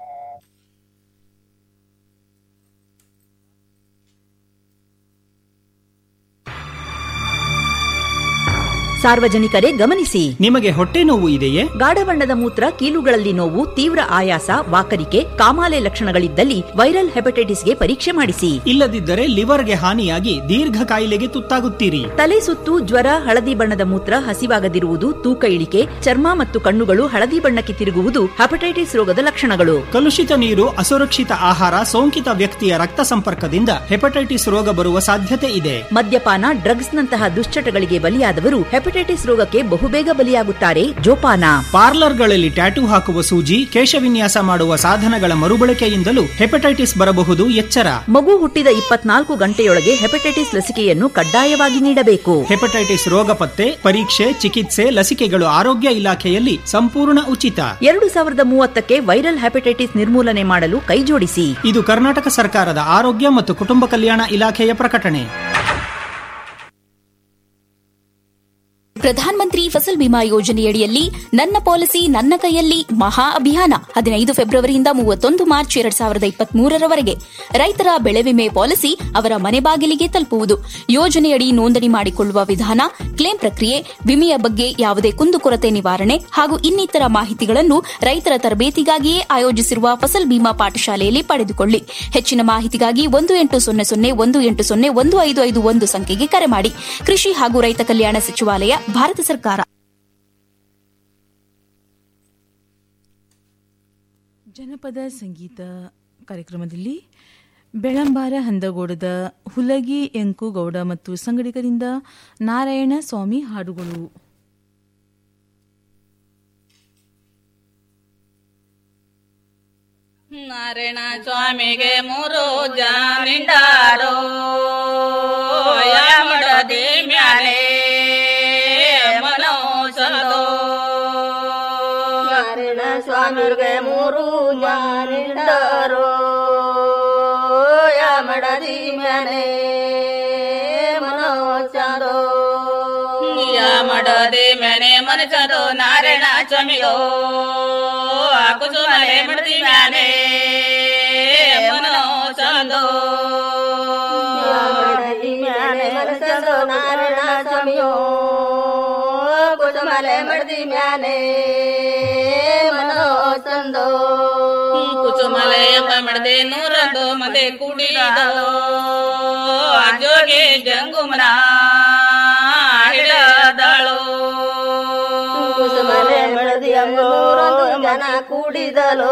ಸಾರ್ವಜನಿಕರೇ ಗಮನಿಸಿ ನಿಮಗೆ ಹೊಟ್ಟೆ ನೋವು ಇದೆಯೇ ಗಾಢ ಬಣ್ಣದ ಮೂತ್ರ ಕೀಲುಗಳಲ್ಲಿ ನೋವು ತೀವ್ರ ಆಯಾಸ ವಾಕರಿಕೆ ಕಾಮಾಲೆ ಲಕ್ಷಣಗಳಿದ್ದಲ್ಲಿ ವೈರಲ್ ಹೆಪಟೈಟಿಸ್ಗೆ ಪರೀಕ್ಷೆ ಮಾಡಿಸಿ ಇಲ್ಲದಿದ್ದರೆ ಲಿವರ್ಗೆ ಹಾನಿಯಾಗಿ ದೀರ್ಘ ಕಾಯಿಲೆಗೆ ತುತ್ತಾಗುತ್ತೀರಿ ತಲೆ ಸುತ್ತು ಜ್ವರ ಹಳದಿ ಬಣ್ಣದ ಮೂತ್ರ ಹಸಿವಾಗದಿರುವುದು ತೂಕ ಇಳಿಕೆ ಚರ್ಮ ಮತ್ತು ಕಣ್ಣುಗಳು ಹಳದಿ ಬಣ್ಣಕ್ಕೆ ತಿರುಗುವುದು ಹೆಪಟೈಟಿಸ್ ರೋಗದ ಲಕ್ಷಣಗಳು ಕಲುಷಿತ ನೀರು ಅಸುರಕ್ಷಿತ ಆಹಾರ ಸೋಂಕಿತ ವ್ಯಕ್ತಿಯ ರಕ್ತ ಸಂಪರ್ಕದಿಂದ ಹೆಪಟೈಟಿಸ್ ರೋಗ ಬರುವ ಸಾಧ್ಯತೆ ಇದೆ ಮದ್ಯಪಾನ ಡ್ರಗ್ಸ್ನಂತಹ ದುಶ್ಚಟಗಳಿಗೆ ಬಲಿಯಾದವರು ಹೆಪಟೈಟಿಸ್ ರೋಗಕ್ಕೆ ಬಹುಬೇಗ ಬಲಿಯಾಗುತ್ತಾರೆ ಜೋಪಾನ ಪಾರ್ಲರ್ಗಳಲ್ಲಿ ಟ್ಯಾಟೂ ಹಾಕುವ ಸೂಜಿ ಕೇಶವಿನ್ಯಾಸ ಮಾಡುವ ಸಾಧನಗಳ ಮರುಬಳಕೆಯಿಂದಲೂ ಹೆಪಟೈಟಿಸ್ ಬರಬಹುದು ಎಚ್ಚರ ಮಗು ಹುಟ್ಟಿದ ಇಪ್ಪತ್ನಾಲ್ಕು ಗಂಟೆಯೊಳಗೆ ಹೆಪಟೈಟಿಸ್ ಲಸಿಕೆಯನ್ನು ಕಡ್ಡಾಯವಾಗಿ ನೀಡಬೇಕು ಹೆಪಟೈಟಿಸ್ ರೋಗ ಪತ್ತೆ ಪರೀಕ್ಷೆ ಚಿಕಿತ್ಸೆ ಲಸಿಕೆಗಳು ಆರೋಗ್ಯ ಇಲಾಖೆಯಲ್ಲಿ ಸಂಪೂರ್ಣ ಉಚಿತ ಎರಡು ಸಾವಿರದ ಮೂವತ್ತಕ್ಕೆ ವೈರಲ್ ಹೆಪಟೈಟಿಸ್ ನಿರ್ಮೂಲನೆ ಮಾಡಲು ಕೈಜೋಡಿಸಿ ಇದು ಕರ್ನಾಟಕ ಸರ್ಕಾರದ ಆರೋಗ್ಯ ಮತ್ತು ಕುಟುಂಬ ಕಲ್ಯಾಣ ಇಲಾಖೆಯ ಪ್ರಕಟಣೆ ಪ್ರಧಾನ ಮಂತ್ರಿ ಫಸಲ್ ಬಿಮಾ ಯೋಜನೆಯಡಿಯಲ್ಲಿ ನನ್ನ ಪಾಲಿಸಿ ನನ್ನ ಕೈಯಲ್ಲಿ ಮಹಾ ಅಭಿಯಾನ ಹದಿನೈದು ಫೆಬ್ರವರಿಯಿಂದ ಮೂವತ್ತೊಂದು ಮಾರ್ಚ್ ಎರಡ್ ಸಾವಿರದ ಇಪ್ಪತ್ಮೂರರವರೆಗೆ ರೈತರ ಬೆಳೆ ವಿಮೆ ಪಾಲಿಸಿ ಅವರ ಮನೆ ಬಾಗಿಲಿಗೆ ತಲುಪುವುದು ಯೋಜನೆಯಡಿ ನೋಂದಣಿ ಮಾಡಿಕೊಳ್ಳುವ ವಿಧಾನ ಕ್ಲೇಮ್ ಪ್ರಕ್ರಿಯೆ ವಿಮೆಯ ಬಗ್ಗೆ ಯಾವುದೇ ಕುಂದುಕೊರತೆ ನಿವಾರಣೆ ಹಾಗೂ ಇನ್ನಿತರ ಮಾಹಿತಿಗಳನ್ನು ರೈತರ ತರಬೇತಿಗಾಗಿಯೇ ಆಯೋಜಿಸಿರುವ ಫಸಲ್ ಬಿಮಾ ಪಾಠಶಾಲೆಯಲ್ಲಿ ಪಡೆದುಕೊಳ್ಳಿ ಹೆಚ್ಚಿನ ಮಾಹಿತಿಗಾಗಿ ಒಂದು ಎಂಟು ಸೊನ್ನೆ ಸೊನ್ನೆ ಒಂದು ಎಂಟು ಸೊನ್ನೆ ಒಂದು ಐದು ಐದು ಒಂದು ಸಂಖ್ಯೆಗೆ ಕರೆ ಮಾಡಿ ಕೃಷಿ ಹಾಗೂ ರೈತ ಕಲ್ಯಾಣ ಸಚಿವಾಲಯ ಭಾರತ ಸರ್ಕಾರ ಜನಪದ ಸಂಗೀತ ಕಾರ್ಯಕ್ರಮದಲ್ಲಿ ಬೆಳಂಬಾರ ಹಂದಗೋಡದ ಹುಲಗಿ ಎಂಕುಗೌಡ ಮತ್ತು ಸಂಗಡಿಗರಿಂದ ನಾರಾಯಣ ಸ್ವಾಮಿ ಹಾಡುಗಳು ನಾರಾಯಣ ಸ್ವಾಮಿಗೆ ಮೂರು ಜಾಮಿಂಡಾರೋ ಯಮಡದಿ ಮ್ಯಾಲೆ ಮನೋಸದೋ ನಾರಾಯಣ ಸ್ವಾಮಿ ಸ್ವಾಮಿಗೆ ಮೂರು ಜಾನಿಂಡರು ಯಮಡದಿ ಮ್ಯಾನೆ ಮನೋಚಂದೋ ಯಮಡದಿ ಮ್ಯಾನೆ ಮನಚಂದೋ ನಾರಾಯಣ ಸ್ವಾಮಿಯೋ ಕುಸುಮಲೆ ಮಡದಿ ಮ್ಯಾನೆ ಮನೋಚಂದೋ ಯಮಡದಿ ಮ್ಯಾನೆ ಮನಚಂದೋ ನಾರಾಯಣ ಸ್ವಾಮಿಯೋ ಕುಸುಮಲೆ ಮಡದಿ ಮ್ಯಾನೆ ಮನೋಚಂದೋ ಕುಸುಮಲೆ ಎಂಬ ಮಡದೆ ನೂರೊಂದು ಮಂದೆ ಕುಡಿದೋ ಜೋಗಿ ಜಂಗುಮನ ಹಿಡದಳು ಕುಸುಮಲೆ ಮಡದಿ ನೂರೊಂದು ಜನ ಕೂಡಿದಲು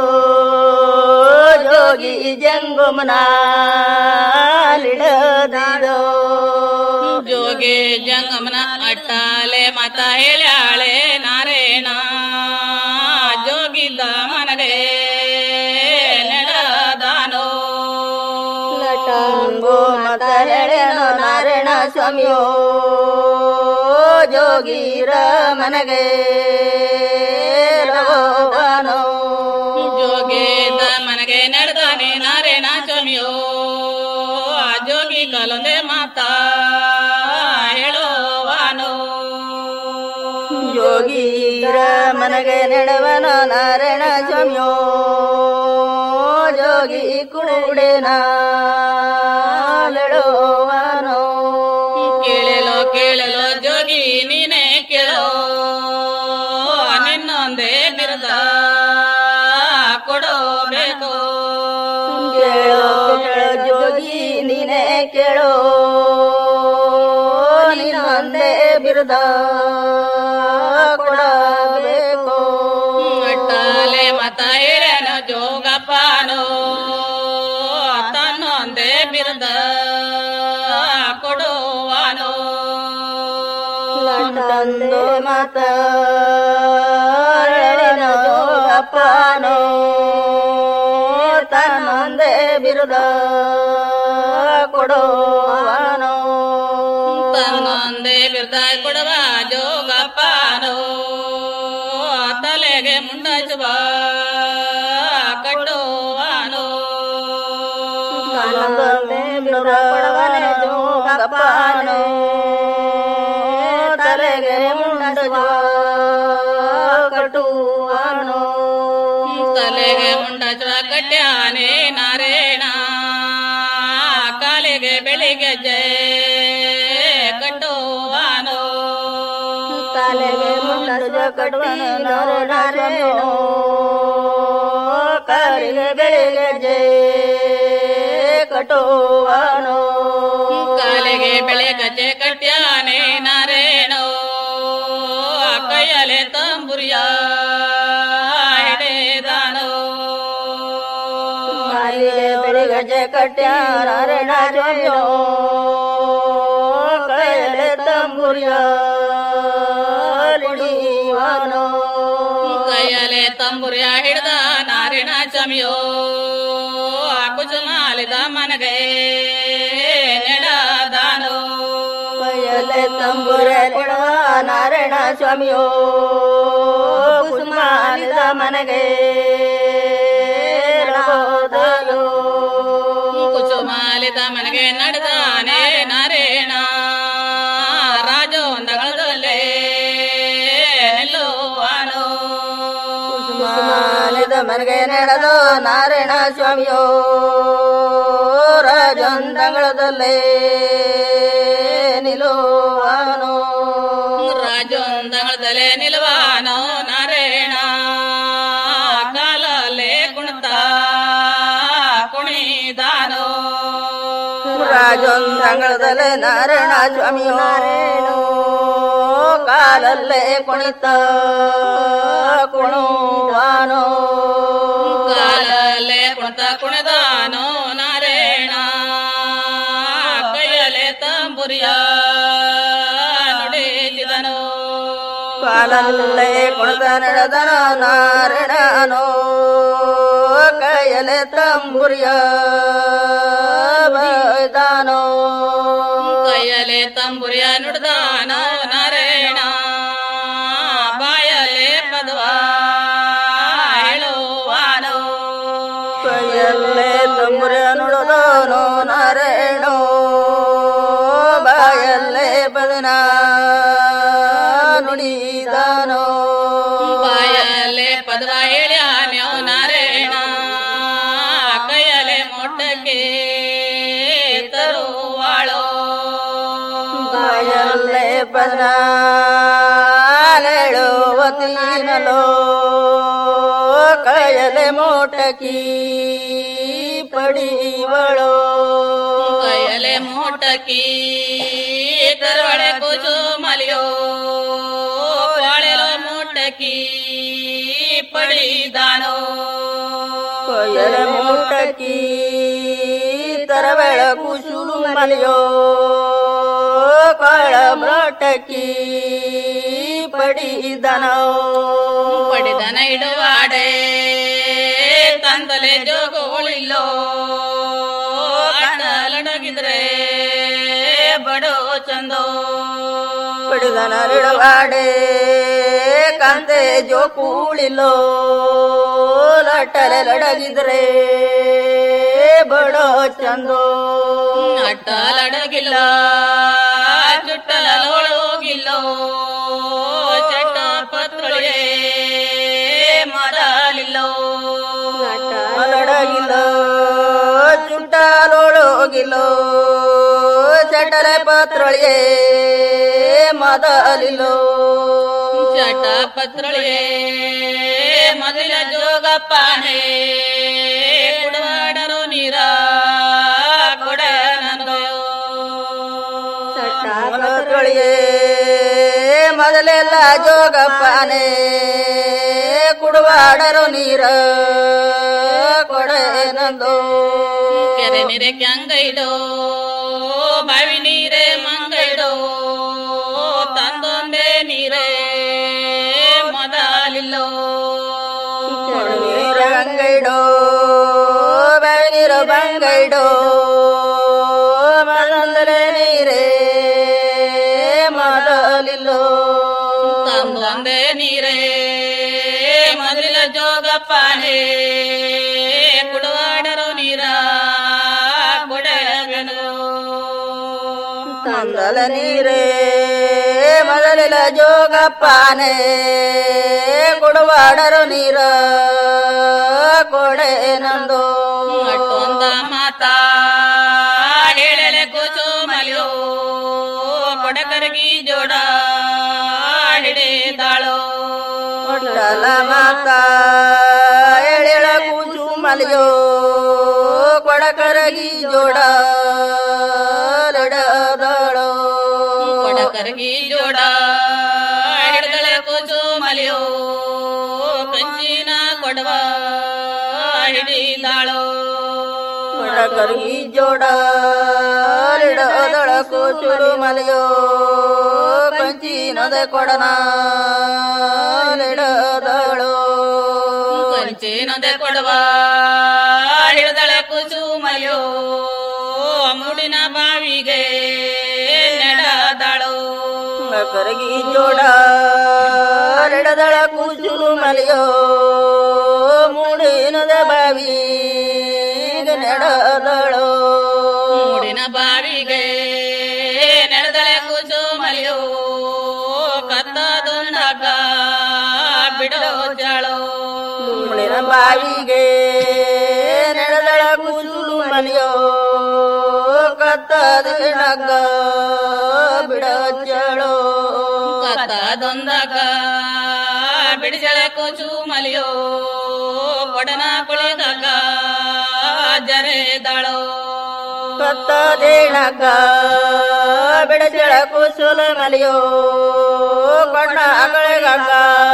ಜೋಗಿ ಜಂಗುಮನ ಹಿಡದಳು ಜೋಗಿ ಜಂಗಮನ ಅಟ್ಟಾಲೆ ಮತ ಹೇಳ್ಯಾಳೆ ನಾರೇಣ ಜೋಗಿದ್ದ ಮನಗೆ ನೆಡದಾನೋ ಲಟಂಗೋ ಮತ ಹೇಳೇನೋ ನಾರಾಯಣ ಸ್ವಾಮಿಯೋ ಜೋಗಿರ ಮನಗೆ ರವೋಗಾನೋ ಜೋಗಿದ್ದ ಮನಗೆ ನಡೆದಾನೆ ನಾರಾಯಣ ಸ್ವಾಮಿಯೋ ಆ ಜೋಗಿ ಕಲೊಂದೆ ಮಾತಾ ಹೇಳುವಾನೋ ಯೋಗೀರ ಮನಗೆ ನೆಡವನ ನಾರಾಯಣ ಸ್ವಾಮಿಯೋ ಜೋಗಿ ಕುಡೇನ ಲೆಡುವನೋ ಕೇಳಲೋ ಕೇಳಲೋ ಜೋಗಿ ನೀನೇ ಕೇಳೋ ನಿನ್ನೊಂದೇ ಬಿರುದ ಕೊಡೋಬೇಕು ಕೇಳೋ ಕೇಳೋ ಜೋಗಿ ನೀನೇ ಕೇಳೋ ನಿನ್ನೊಂದೇ ಬಿರುದ ಕೊಡಬೇಕು ಅಟ್ಟಾಲೆ ಮತ ಹಿರೇನು ಜೋಗಪ್ಪನೋ ತನ್ನೊಂದೇ ಬಿರುದ ಕೊಡುವನೋ ತಂದೆ ಮತ ಹಿರೇನು ಜೋಗಪ್ಪನೋ ತನ್ನೊಂದೇ ಬಿರುದ ಕೊಡುವನೋ ತನ್ನೊಂದೇ ಬಿರುದ ಕೊಡುವ ಜೋಗಪ್ಪನೋ ತಲೆಗೆ ಮುಂಡಚುವ ಕಟ್ಟುವನೋ ತನ್ನೊಂದೇ ಬಿರುದ ಕೊಡುವನೆ ಜೋಗಪ್ಪನೋ ತಲೆಗೆ ಮುಂಡಚುವ ಕಟ್ಟುವನೋ ತಲೆಗೆ ಮುಂಡಚುವ ಕಟ್ಯಾನೆ ನಾರೇಣ ಕಾಲಿಗೆ ಬೆಳಿಗ್ಗೆ ಜಯ ಕಟ್ಟುವನೋ ತಲೆಗೆ ಮುಂಡಚುವ ಕಟ್ಟುವನೋ ನಾರೇಣ ಕಾಲಿಗೆ ಬೆಳಿಗ್ಗೆ ಜಯ ಕಟ್ಟುವನೋ ಕಾಲಿಗೆ ಬೆಳೆ ಗಜೆ ಕಟ್ಯಾನೆ ನಾರೇಣೋ ಕೈಯಲೆ ತಂಬುರಿಯ ಹಿಡಿದಾನೋ ಕಾಲಿಗೆ ಬೆಳೆ ಗಜೆ ಕಟ್ಯಾನ ನಾರಾಯಣ ಜಯೋ ಕೈಯಲೆ ತಂಬುರಿಯ ಹಿಡಿಯುವನೋ ಕೈಯಲೆ ತಂಬುರಿಯ ಹಿಡ್ದ ನಾರಾಯಣ ಸ್ವಾಮಿಯೋ ಕುಸುಮಾಲಿದ ಮನಗೆ ನೆಡದಾನೋ ಕೈಯಲೆ ತಂಬುರ ಕೊಡುವ ನಾರಾಯಣ ಸ್ವಾಮಿಯೋ ಕುಸುಮಾಲಿದ ಮನಗೆ ನಡೆದಾನೋ. ಕುಸುಮಾಲಿದ ಮನಗೆ ನಡೆದಾನೆ ನಾರಾಯಣ ರಾಜೋಂದಗಳದಲ್ಲೇ ನಿಲ್ಲುವಾನೋ ಕುಸುಮಾಲಿದ ಮನಗೆ ನಡೆದೋ ನಾರಾಯಣ ಸ್ವಾಮಿಯೋ ರಾಜೊಂದಂಗಳದಲ್ಲೇ ನಿಲುವಾನೋ ರಾಜೊಂದಂಗಳದಲ್ಲೇ ನಿಲುವಾನೋ ನಾರಾಯಣ ಕಾಲಲ್ಲೇ ಕುಣಿತ ಕುಣಿದಾನೋ ರಾಜೊಂದಂಗಳದಲ್ಲೇ ನಾರಾಯಣ ಸ್ವಾಮಿಯೋ ಕಾಲಲ್ಲೇ ಕುಣಿತ ಕುಣುವಾನೋ ಕಾಲಲ್ಲೇ ಕುಣಿತ ಕುಣಿದಾನೋ ನಾರಾಯಣ ಕೈಯಲೆ ತಂಬುರಿಯ ನುಡಿದಿದನು ಕಾಲಲ್ಲೇ ಕುಣಿತ ನಡೆದನ ನಾರಾಯಣನೋ ಕೈಯಲೆ ತಂಬುರಿಯ ಬೈದಾನೋ ಕೈಯಲೆ ತಂಬುರಿಯ ನುಡಿದಾನೋ ನಾರಾಯಣ ಬಾಯಲೆ ಪದವ ಹೇಳೋ ಮಲ್ಲೆ ಪದನಾಲೇಳುವತಿನಲೋ ಕಯಲೆ ಮೋಟಕಿ ಪಡಿವಳೋ ಕಯಲೆ ಮೋಟಕಿ ಕರವಳೆ ಕುಜು ಮಲಿಯೋ ಬಾಳೆಲೋ ಮೋಟಕಿ ಪಡಿದಾನೋ ಕೊಯಲೆ ಮೋಟಕಿ ತರವೆಳ ಕುಸುಲು ಮಲಿಯೋ ಕಳ ಬ್ರಟಕಿ ಪಡಿದನೋ ಪಡಿದನ ಇಡುವಾಡೆ ತಂದಲೆ ಜೋಗೋಳಿಲ್ಲೋ ಅಡಗಿದ್ರೆ ಬಡೋ ಚಂದೋ ಪಡಿದನ ನಿಡವಾಡೆ ಕಂದೆ ಜೋ ಕೂಳಿಲೋ ಲಟ್ಟಲೆ ಲಡಗಿದ್ರೆ ಬಡೋ ಚಂದೋ ಅಟ್ಟಲಡಗಿಲ್ಲ ಚುಟ್ಟಲೊಳಗಿಲ್ಲೋ ಚಟ್ಟ ಪತ್ರೊಳಗೆ ಮರಲಿಲ್ಲೋ ಲಡಗಿಲ್ಲ ಚುಂಟಾಲೋಳೋಗಿಲ್ಲೋ ಚಟಲೆ ಪತ್ರೊಳಿಗೆ ಮದಲಿಲ್ಲೋ ಚಟ ಪತ್ರೊಳಗೆ ಮೊದಲ ಜೋಗಪ್ಪನೆ ಕುಡವಾಡರು ನೀರ ಕೊಡ ಪತ್ರೊಳಿಗೆ ಮೊದಲೆಲ್ಲ ಜೋಗಪ್ಪನೆ ಕುಡುವಾಡರು ನೀರ ಕೊಡೆ ನಂದೋ ಕೆರೆ ನೀರೆ ಕ್ಯಾಂಗೈಡೋ ಬಾವಿ ನೀರೇ ಮಂಗೈಡೋ ತಂದೊಂದೇ ನೀರೇ ಮೊದಲಿಲ್ಲೋ ರಂಗೈಡೋ ಬೆಳಗಿರೋ ಬಂಗೈಡೋ ಮನಂದಲೆ ನೀರೇ ಮೊದಲಿಲ್ಲೋ ತಂದೊಂದೇ ನೀರೇ ಮೊದಲ ಜೋಗಪ್ಪನೇ ಕುಡವಾಡರು ನೀರ ಕೊಡಬೇನು ತಂದಲ ನೀರೇ ಮೊದಲಿಲ ಜೋಗಪ್ಪನೆ ಕೊಡುವಾಡರು ನೀರ ಕೊಡೆ ನಂದೋ ಅಟ್ಟೊಂದ ಮಾತಾ ಹೇಳಲೆ ಕೂಸು ಮಲಿಯೋ ಕೊಡಕರಗಿ ಜೋಡ ಹಿಡಿದಾಳೋ ಕೊಟ್ಟಲ ಮಾತಾ ಎಳೆಳ ಕೂಸು ಮಲಿಯೋ ಕೊಡಕರಗಿ ಜೋಡ ಲಡದಳೋ ಕೊಡಕರಗಿ ಜೋಡ ಹಿಡಿದಳೆ ಕೂಸು ಮಲಿಯೋ ಕಂಚಿನ ಕೊಡವ ಹಿಡಿದಾಳೋ ಕೊಡಕರಗಿ ಜೋಡ ಲಡದಳ ಕೂಸುರು ಮಲಿಯೋ ಕಂಚಿನದ ಕೊಡನ ಲಡದಳೋ ಕಂಚಿನದೆ ಕೊಡವ ಹಿಡಿದಳೆ ಕೂಸು ಮಲಿಯೋ ಮುಡಿನ ಬಾವಿಗೆ ನಡೆದಾಳೋ ಕರಗಿ ಜೋಡ ರೆಡದಳ ಕೂಸುರು ಮಲಿಯೋ ಮೂಡಿನದ ಬಾವಿ ನೆಡದಳೋ ಮೂಡಿನ ಬಾವಿಗೆ ನಡೆದಳೆ ಕೂಸು ಮಲಿಯೋ ಕತ್ತದೊಂದಾಗ ಬಿಡೋ ಜಾಳೋ ಮೂಡಿನ ಬಾವಿಗೆ ನೆಡದಳ ಕೂಸುರು ಮಲಿಯೋ ಕತ್ತದ ನಗ್ಗ ಬಿಡಚಳೋ ಕತ್ತದೊಂದಾಗ ಬಿಡಿಸಳೆ ಕೂಸು ಮಲಿಯೋ ಕೊಡನ ಕುಳಿದಾಗ ಜರೆದಾಳೋ ಕತ್ತದೇಣಗ ಬಿಡಚಳ ಕುಸುಲ ಮಲಿಯೋ ಕೊಡ ಅಗಳಿಗಂಗ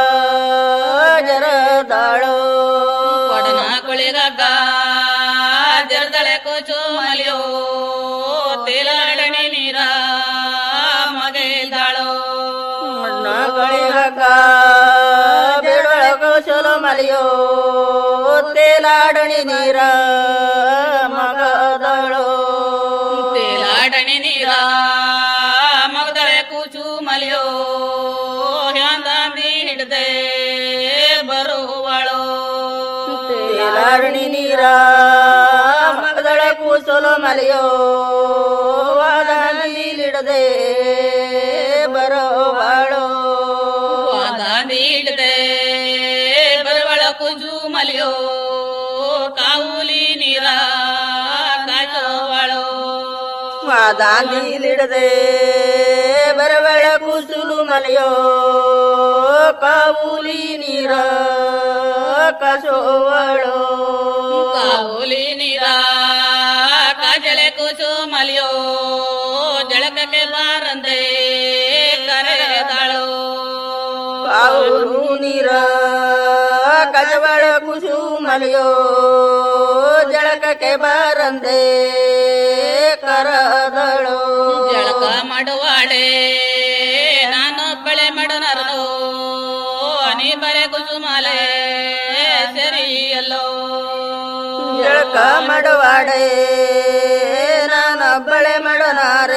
ಜರದಾಳೋ ಕೊಡನ ಕುಳಿದಾಗ ಜರದಳೆ ಕೂಸು ಮಲಿಯೋ ತೇಲಾಡಣಿ ನೀರ ಮಗೆದಾಳೋ ಗಳಿಗಂಗ ಬಿಡೊಳ ಕುಸುಲ ಮಲಿಯೋ ತೇಲಾಡಣಿ ನೀರ ಮಗದಳೋ ತೇಲಾಡಣಿ ನೀರ ಮಗದಳೆ ಕೂಚು ಮಲಿಯೋ ಹ್ಯಾಂದಾಂದಿ ಹಿಡ್ದೆ ಬರುವಳೋ ತೇಲಾಡಣಿ ನೀರ ಮಗದಳ ಕೂಸುಲ ಮಲಿಯೋ ವಾದಲಿಡದೆ ಬರೋವಾಳೋ ವಾದಾಂದಿ ಹಿಡ್ದೆ ಬರುವಳ ಕೂಚು ಮಲಿಯೋ ಕಾವುಲಿ ನೀರ ಕಾಚೋವಳೋ ವಾದಾಂದಿಲಿಡದೆ ಬರ ಕುಸುಮಲಿಯೋ ಕಾವುಲಿ ನೀರ ಕಸೋವಳೋ ಕಾವುಲಿ ನೀರ ಕಾಜಳೆ ಕುಸುಮಲಿಯೋ ಜಳಕಕ್ಕೆ ಬಾರಂದೆ ಕರೆದಾಳು ಕಾವುಲು ನೀರ ಕಜವಳ ಕುಸುಮಲಿಯೋ ಜಳಕಕ್ಕೆ ಬರಂದೆ ಕರದಳೋ ಜಳಕ ಮಾಡುವಾಳೆ ನಾನು ಬಳೆ ಮಾಡನರನು ನೀ ಬರೆ ಕುಸುಮಲೆ ಸರಿಯಲ್ಲೋ ಜಳಕ ಮಾಡುವಾಡೆ ನಾನೊಬ್ಬಳೆ ಮಾಡನಾರೆ